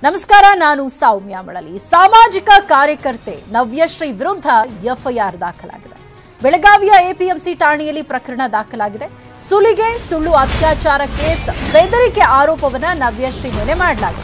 ನಮಸ್ಕಾರ ನಾನು ಸೌಮ್ಯ ಮಳಲಿ ಸಾಮಾಜಿಕ ಕಾರ್ಯಕರ್ತೆ ನವ್ಯಶ್ರೀ ವಿರುದ್ಧ ಎಫ್ಐಆರ್ ದಾಖಲಾಗಿದೆ ಬೆಳಗಾವಿಯ ಎಪಿಎಂಸಿ ಠಾಣೆಯಲ್ಲಿ ಪ್ರಕರಣ ದಾಖಲಾಗಿದೆ ಸುಲಿಗೆ ಸುಳ್ಳು ಅತ್ಯಾಚಾರ ಕೇಸ್ ಬೆದರಿಕೆ ಆರೋಪವನ್ನ ನವ್ಯಶ್ರೀ ಮೇಲೆ ಮಾಡಲಾಗಿದೆ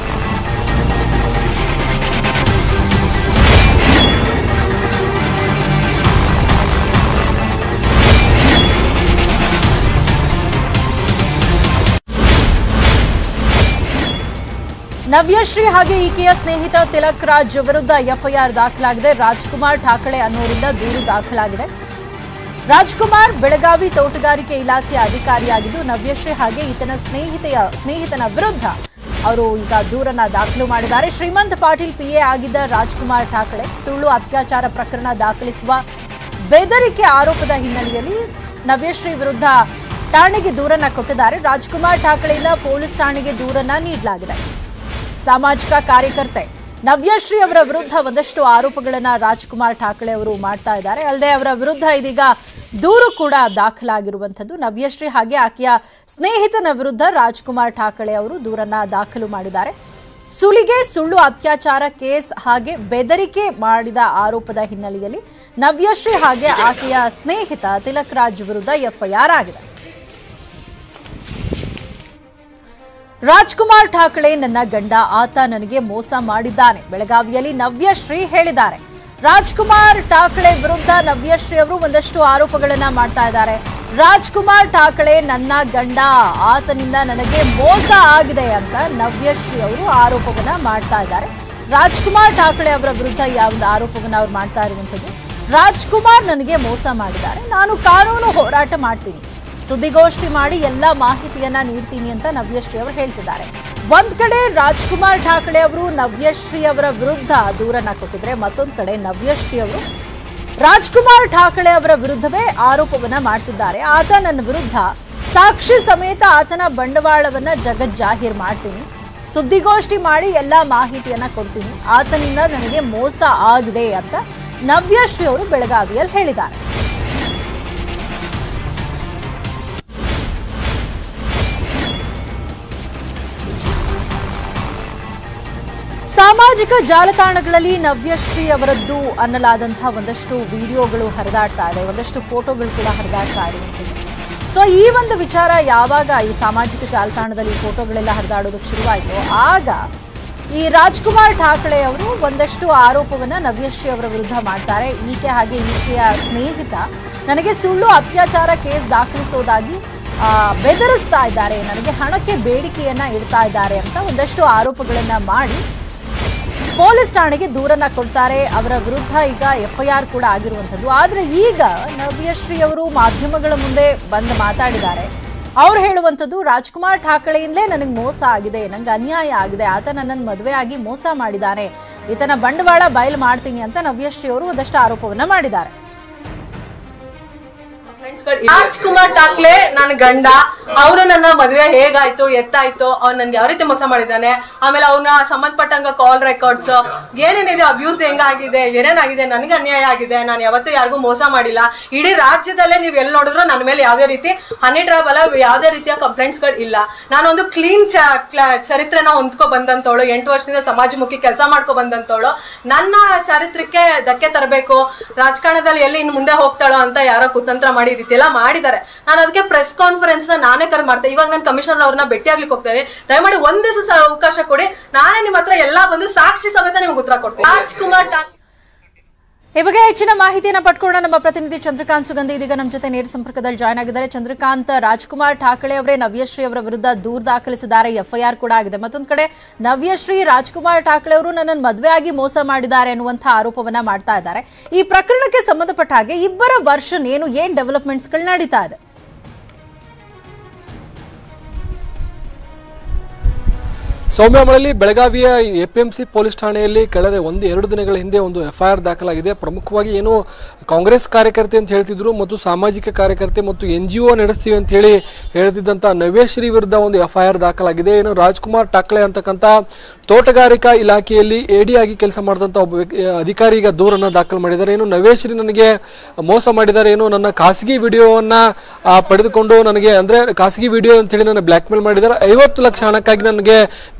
ನವ್ಯಶ್ರೀ ಹಾಗೆ ಈಕೆಯ ಸ್ನೇಹಿತ ತಿಲಕ್ ರಾಜ್ ವಿರುದ್ಧ ಎಫ್ಐಆರ್ ದಾಖಲಾಗಿದೆ ರಾಜ್ಕುಮಾರ್ ಠಾಕಳೆ ಅನ್ನೋರಿಂದ ದೂರು ದಾಖಲಾಗಿದೆ ರಾಜ್ಕುಮಾರ್ ಬೆಳಗಾವಿ ತೋಟಗಾರಿಕೆ ಇಲಾಖೆ ಅಧಿಕಾರಿಯಾಗಿದ್ದು ನವ್ಯಶ್ರೀ ಹಾಗೆ ಈತನ ಸ್ನೇಹಿತೆಯ ಸ್ನೇಹಿತನ ವಿರುದ್ಧ ಅವರು ಈಗ ದೂರನ್ನ ದಾಖಲು ಮಾಡಿದ್ದಾರೆ ಶ್ರೀಮಂತ್ ಪಾಟೀಲ್ ಪಿಎ ಆಗಿದ್ದ ರಾಜ್ಕುಮಾರ್ ಠಾಕಳೆ ಸುಳ್ಳು ಅತ್ಯಾಚಾರ ಪ್ರಕರಣ ದಾಖಲಿಸುವ ಬೆದರಿಕೆ ಆರೋಪದ ಹಿನ್ನೆಲೆಯಲ್ಲಿ ನವ್ಯಶ್ರೀ ವಿರುದ್ಧ ಠಾಣೆಗೆ ದೂರನ್ನ ಕೊಟ್ಟಿದ್ದಾರೆ ರಾಜ್ಕುಮಾರ್ ಠಾಕಳೆಯಿಂದ ಪೊಲೀಸ್ ಠಾಣೆಗೆ ದೂರನ್ನ ನೀಡಲಾಗಿದೆ ಸಾಮಾಜಿಕ ಕಾರ್ಯಕರ್ತೆ ನವ್ಯಶ್ರೀ ಅವರ ವಿರುದ್ಧ ಒಂದಷ್ಟು ಆರೋಪಗಳನ್ನ ರಾಜ್ಕುಮಾರ್ ಠಾಕಳೆ ಅವರು ಮಾಡ್ತಾ ಇದ್ದಾರೆ ಅಲ್ಲದೆ ಅವರ ವಿರುದ್ಧ ಇದೀಗ ದೂರು ಕೂಡ ದಾಖಲಾಗಿರುವಂಥದ್ದು ನವ್ಯಶ್ರೀ ಹಾಗೆ ಆಕೆಯ ಸ್ನೇಹಿತನ ವಿರುದ್ಧ ರಾಜ್ಕುಮಾರ್ ಠಾಕಳೆ ಅವರು ದೂರನ್ನ ದಾಖಲು ಮಾಡಿದ್ದಾರೆ ಸುಲಿಗೆ ಸುಳ್ಳು ಅತ್ಯಾಚಾರ ಕೇಸ್ ಹಾಗೆ ಬೆದರಿಕೆ ಮಾಡಿದ ಆರೋಪದ ಹಿನ್ನೆಲೆಯಲ್ಲಿ ನವ್ಯಶ್ರೀ ಹಾಗೆ ಆಕೆಯ ಸ್ನೇಹಿತ ತಿಲಕ್ ರಾಜ್ ವಿರುದ್ಧ ಎಫ್ಐಆರ್ ಆಗಿದೆ ರಾಜ್ಕುಮಾರ್ ಠಾಕಳೆ ನನ್ನ ಗಂಡ ಆತ ನನಗೆ ಮೋಸ ಮಾಡಿದ್ದಾನೆ ಬೆಳಗಾವಿಯಲ್ಲಿ ನವ್ಯಶ್ರೀ ಹೇಳಿದ್ದಾರೆ ರಾಜ್ಕುಮಾರ್ ಠಾಕಳೆ ವಿರುದ್ಧ ನವ್ಯಶ್ರೀ ಅವರು ಒಂದಷ್ಟು ಆರೋಪಗಳನ್ನ ಮಾಡ್ತಾ ಇದ್ದಾರೆ ರಾಜ್ಕುಮಾರ್ ಠಾಕಳೆ ನನ್ನ ಗಂಡ ಆತನಿಂದ ನನಗೆ ಮೋಸ ಆಗಿದೆ ಅಂತ ನವ್ಯಶ್ರೀ ಅವರು ಆರೋಪವನ್ನ ಮಾಡ್ತಾ ಇದ್ದಾರೆ ರಾಜ್ಕುಮಾರ್ ಠಾಕಳೆ ಅವರ ವಿರುದ್ಧ ಯಾವ ಆರೋಪವನ್ನ ಅವ್ರು ಮಾಡ್ತಾ ಇರುವಂಥದ್ದು ರಾಜ್ಕುಮಾರ್ ನನಗೆ ಮೋಸ ಮಾಡಿದ್ದಾರೆ ನಾನು ಕಾನೂನು ಹೋರಾಟ ಮಾಡ್ತೀನಿ ಸುದ್ದಿಗೋಷ್ಠಿ ಮಾಡಿ ಎಲ್ಲಾ ಮಾಹಿತಿಯನ್ನ ನೀಡ್ತೀನಿ ಅಂತ ನವ್ಯಶ್ರೀ ಅವರು ಹೇಳ್ತಿದ್ದಾರೆ ಒಂದ್ ಕಡೆ ರಾಜ್ಕುಮಾರ್ ಠಾಕಳೆ ಅವರು ನವ್ಯಶ್ರೀ ಅವರ ವಿರುದ್ಧ ದೂರನ್ನ ಕೊಟ್ಟಿದ್ರೆ ಮತ್ತೊಂದ್ ಕಡೆ ನವ್ಯಶ್ರೀ ಅವರು ರಾಜ್ಕುಮಾರ್ ಠಾಕಳೆ ಅವರ ವಿರುದ್ಧವೇ ಆರೋಪವನ್ನ ಮಾಡ್ತಿದ್ದಾರೆ ಆತ ನನ್ನ ವಿರುದ್ಧ ಸಾಕ್ಷಿ ಸಮೇತ ಆತನ ಬಂಡವಾಳವನ್ನ ಜಗತ್ ಜಾಹೀರ್ ಮಾಡ್ತೀನಿ ಸುದ್ದಿಗೋಷ್ಠಿ ಮಾಡಿ ಎಲ್ಲಾ ಮಾಹಿತಿಯನ್ನ ಕೊಡ್ತೀನಿ ಆತನಿಂದ ನನಗೆ ಮೋಸ ಆಗಿದೆ ಅಂತ ನವ್ಯಶ್ರೀ ಅವರು ಬೆಳಗಾವಿಯಲ್ಲಿ ಹೇಳಿದ್ದಾರೆ ಸಾಮಾಜಿಕ ಜಾಲತಾಣಗಳಲ್ಲಿ ನವ್ಯಶ್ರೀ ಅವರದ್ದು ಅನ್ನಲಾದಂತಹ ಒಂದಷ್ಟು ವಿಡಿಯೋಗಳು ಹರಿದಾಡ್ತಾ ಇದೆ ಒಂದಷ್ಟು ಫೋಟೋಗಳು ಕೂಡ ಹರಿದಾಡ್ತಾ ಇರುವಂಥದ್ದು ಸೊ ಈ ಒಂದು ವಿಚಾರ ಯಾವಾಗ ಈ ಸಾಮಾಜಿಕ ಜಾಲತಾಣದಲ್ಲಿ ಈ ಫೋಟೋಗಳೆಲ್ಲ ಹರಿದಾಡೋದಕ್ಕೆ ಶುರುವಾಯಿತು ಆಗ ಈ ರಾಜ್ಕುಮಾರ್ ಠಾಕಳೆ ಅವರು ಒಂದಷ್ಟು ಆರೋಪವನ್ನ ನವ್ಯಶ್ರೀ ಅವರ ವಿರುದ್ಧ ಮಾಡ್ತಾರೆ ಈಕೆ ಹಾಗೆ ಈಕೆಯ ಸ್ನೇಹಿತ ನನಗೆ ಸುಳ್ಳು ಅತ್ಯಾಚಾರ ಕೇಸ್ ದಾಖಲಿಸೋದಾಗಿ ಆ, ಬೆದರಿಸ್ತಾ ಇದ್ದಾರೆ ನನಗೆ ಹಣಕ್ಕೆ ಬೇಡಿಕೆಯನ್ನ ಇಡ್ತಾ ಇದ್ದಾರೆ ಅಂತ ಒಂದಷ್ಟು ಆರೋಪಗಳನ್ನ ಮಾಡಿ ಪೊಲೀಸ್ ಠಾಣೆಗೆ ದೂರನ್ನ ಕೊಡ್ತಾರೆ ಅವರ ವಿರುದ್ಧ ಈಗ ಎಫ್ಐಆರ್ ಕೂಡ ಆಗಿರುವಂಥದ್ದು ಆದ್ರೆ ಈಗ ನವ್ಯಶ್ರೀ ಅವರು ಮಾಧ್ಯಮಗಳ ಮುಂದೆ ಬಂದು ಮಾತಾಡಿದ್ದಾರೆ ಅವ್ರು ಹೇಳುವಂಥದ್ದು ರಾಜ್ಕುಮಾರ್ ಠಾಕಳೆಯಿಂದಲೇ ನನಗೆ ಮೋಸ ಆಗಿದೆ ನಂಗೆ ಅನ್ಯಾಯ ಆಗಿದೆ ಆತ ನನ್ನನ್ನು ಮದುವೆ ಆಗಿ ಮೋಸ ಮಾಡಿದ್ದಾನೆ ಈತನ ಬಂಡವಾಳ ಬಯಲು ಮಾಡ್ತೀನಿ ಅಂತ ನವ್ಯಶ್ರೀ ಅವರು ಒಂದಷ್ಟು ಆರೋಪವನ್ನ ಮಾಡಿದ್ದಾರೆ ರಾಜ್ಕುಮಾರ್ ಠಾಕ್ಲೆ ನನ್ನ ಗಂಡ ಅವರು ನನ್ನ ಮದುವೆ ಹೇಗಾಯ್ತು ಎತ್ತಾಯ್ತು ಅವ್ನ್ ನನ್ಗೆ ಯಾವ ರೀತಿ ಮೋಸ ಮಾಡಿದ್ದಾನೆ ಆಮೇಲೆ ಅವನ ಸಂಬಂಧಪಟ್ಟಂಗ ಕಾಲ್ ರೆಕಾರ್ಡ್ಸ್ ಏನೇನಿದೆ ಅಬ್ಯೂಸ್ ಹೆಂಗಾಗಿದೆ ಏನೇನಾಗಿದೆ ನನಗೆ ಅನ್ಯಾಯ ಆಗಿದೆ ನಾನು ಯಾವತ್ತೂ ಯಾರಿಗೂ ಮೋಸ ಮಾಡಿಲ್ಲ ಇಡೀ ರಾಜ್ಯದಲ್ಲೇ ನೀವು ಎಲ್ಲಿ ನೋಡಿದ್ರು ನನ್ನ ಮೇಲೆ ಯಾವುದೇ ರೀತಿ ಹನಿ ಟ್ರಾಪ್ ಅಲ್ಲ ಯಾವುದೇ ರೀತಿಯ ಕಂಪ್ಲೇಂಟ್ಸ್ ಗಳು ಇಲ್ಲ ನಾನೊಂದು ಕ್ಲೀನ್ ಚರಿತ್ರೆನ ಹೊಂದ್ಕೊ ಬಂದಂತವಳು ಎಂಟು ವರ್ಷದಿಂದ ಸಮಾಜಮುಖಿ ಕೆಲಸ ಮಾಡ್ಕೊ ಬಂದಂತವಳು ನನ್ನ ಚಾರಿತ್ರಕ್ಕೆ ಧಕ್ಕೆ ತರಬೇಕು ರಾಜಕಾರಣದಲ್ಲಿ ಎಲ್ಲಿ ಇನ್ನು ಮುಂದೆ ಹೋಗ್ತಾಳೋ ಅಂತ ಯಾರೋ ಕುತಂತ್ರ ಮಾಡಿ ಈ ರೀತಿ ಎಲ್ಲ ಮಾಡಿದ್ದಾರೆ ನಾನು ಅದಕ್ಕೆ ಪ್ರೆಸ್ ಕಾನ್ಫರೆನ್ಸ್ ನ ನಾನೇ ಕರೆದು ಮಾಡ್ತೇನೆ ಇವಾಗ ನಾನು ಕಮಿಷನರ್ ಅವ್ರನ್ನ ಭೇಟಿಯಾಗ್ಲಿಕ್ಕೆ ಹೋಗ್ತೇನೆ ದಯಮಾಡಿ ಒಂದ್ ದಿವಸ ಅವಕಾಶ ಕೊಡಿ ನಾನೇ ನಿಮ್ಮ ಹತ್ರ ಎಲ್ಲಾ ಬಂದು ಸಾಕ್ಷಿ ಸಮೇತ ನಿಮ್ಗೆ ಉತ್ತರ ಕೊಡ್ತೀನಿ ರಾಜ್ಕುಮಾರ್ ಠಾಕ್ ಈ ಬಗ್ಗೆ ಹೆಚ್ಚಿನ ಮಾಹಿತಿಯನ್ನ ಪಡ್ಕೊಳ್ಳೋಣ ನಮ್ಮ ಪ್ರತಿನಿಧಿ ಚಂದ್ರಕಾಂತ್ ಸುಗಂಧಿ ಇದೀಗ ನಮ್ಮ ಜೊತೆ ನೇರ ಸಂಪರ್ಕದಲ್ಲಿ ಜಾಯ್ನ್ ಆಗಿದ್ದಾರೆ ಚಂದ್ರಕಾಂತ್ ರಾಜ್ಕುಮಾರ್ ಠಾಕಳೆ ಅವರೇ ನವ್ಯಶ್ರೀ ಅವರ ವಿರುದ್ಧ ದೂರು ದಾಖಲಿಸಿದ್ದಾರೆ ಎಫ್ಐಆರ್ ಕೂಡ ಆಗಿದೆ ಮತ್ತೊಂದು ಕಡೆ ನವ್ಯಶ್ರೀ ರಾಜ್ಕುಮಾರ್ ಠಾಕಳೆ ಅವರು ನನ್ನನ್ನು ಮದುವೆ ಆಗಿ ಮೋಸ ಮಾಡಿದ್ದಾರೆ ಅನ್ನುವಂಥ ಆರೋಪವನ್ನ ಮಾಡ್ತಾ ಇದ್ದಾರೆ ಈ ಪ್ರಕರಣಕ್ಕೆ ಸಂಬಂಧಪಟ್ಟ ಹಾಗೆ ಇಬ್ಬರ ವರ್ಷನ್ ಏನು ಏನ್ ಡೆವಲಪ್ಮೆಂಟ್ಸ್ಗಳು ನಡೀತಾ ಇದೆ ಸೌಮ್ಯಮಳಲಿ ಬೆಳಗಾವಿಯ ಎಪಿಎಂಸಿ ಪೊಲೀಸ್ ಠಾಣೆಯಲ್ಲಿ ಕಳೆದ ಒಂದು ಎರಡು ದಿನಗಳ ಹಿಂದೆ ಒಂದು ಎಫ್ಐಆರ್ ದಾಖಲಾಗಿದೆ ಪ್ರಮುಖವಾಗಿ ಏನು ಕಾಂಗ್ರೆಸ್ ಕಾರ್ಯಕರ್ತೆ ಅಂತ ಹೇಳ್ತಿದ್ರು ಮತ್ತು ಸಾಮಾಜಿಕ ಕಾರ್ಯಕರ್ತೆ ಮತ್ತು ಎನ್ ಜಿ ಒ ನಡೆಸ್ತೀವಿ ಅಂತ ಹೇಳಿ ಹೇಳ್ತಿದ್ದಂಥ ನವ್ಯಶ್ರೀ ವಿರುದ್ಧ ಒಂದು ಎಫ್ಐಆರ್ ದಾಖಲಾಗಿದೆ ಏನು ರಾಜ್ಕುಮಾರ್ ಟಾಕ್ಲೆ ಅಂತಕ್ಕಂಥ ತೋಟಗಾರಿಕಾ ಇಲಾಖೆಯಲ್ಲಿ ಎಡಿ ಆಗಿ ಕೆಲಸ ಮಾಡಿದಂಥ ಒಬ್ಬ ವ್ಯಕ್ತಿ ಅಧಿಕಾರಿ ಈಗ ದೂರನ್ನು ದಾಖಲು ಮಾಡಿದ್ದಾರೆ ಏನು ನವ್ಯಶ್ರೀ ನನಗೆ ಮೋಸ ಮಾಡಿದ್ದಾರೆ ಏನು ನನ್ನ ಖಾಸಗಿ ವಿಡಿಯೋವನ್ನ ಆ, ಪಡೆದುಕೊಂಡು ನನಗೆ ಅಂದ್ರೆ ಖಾಸಗಿ ವಿಡಿಯೋ ಅಂತ ಹೇಳಿ ನನ್ನ ಬ್ಲ್ಯಾಕ್ ಮೇಲ್ ಮಾಡಿದ್ದಾರೆ ಐವತ್ತು ಲಕ್ಷ ಹಣಕ್ಕಾಗಿ ನನಗೆ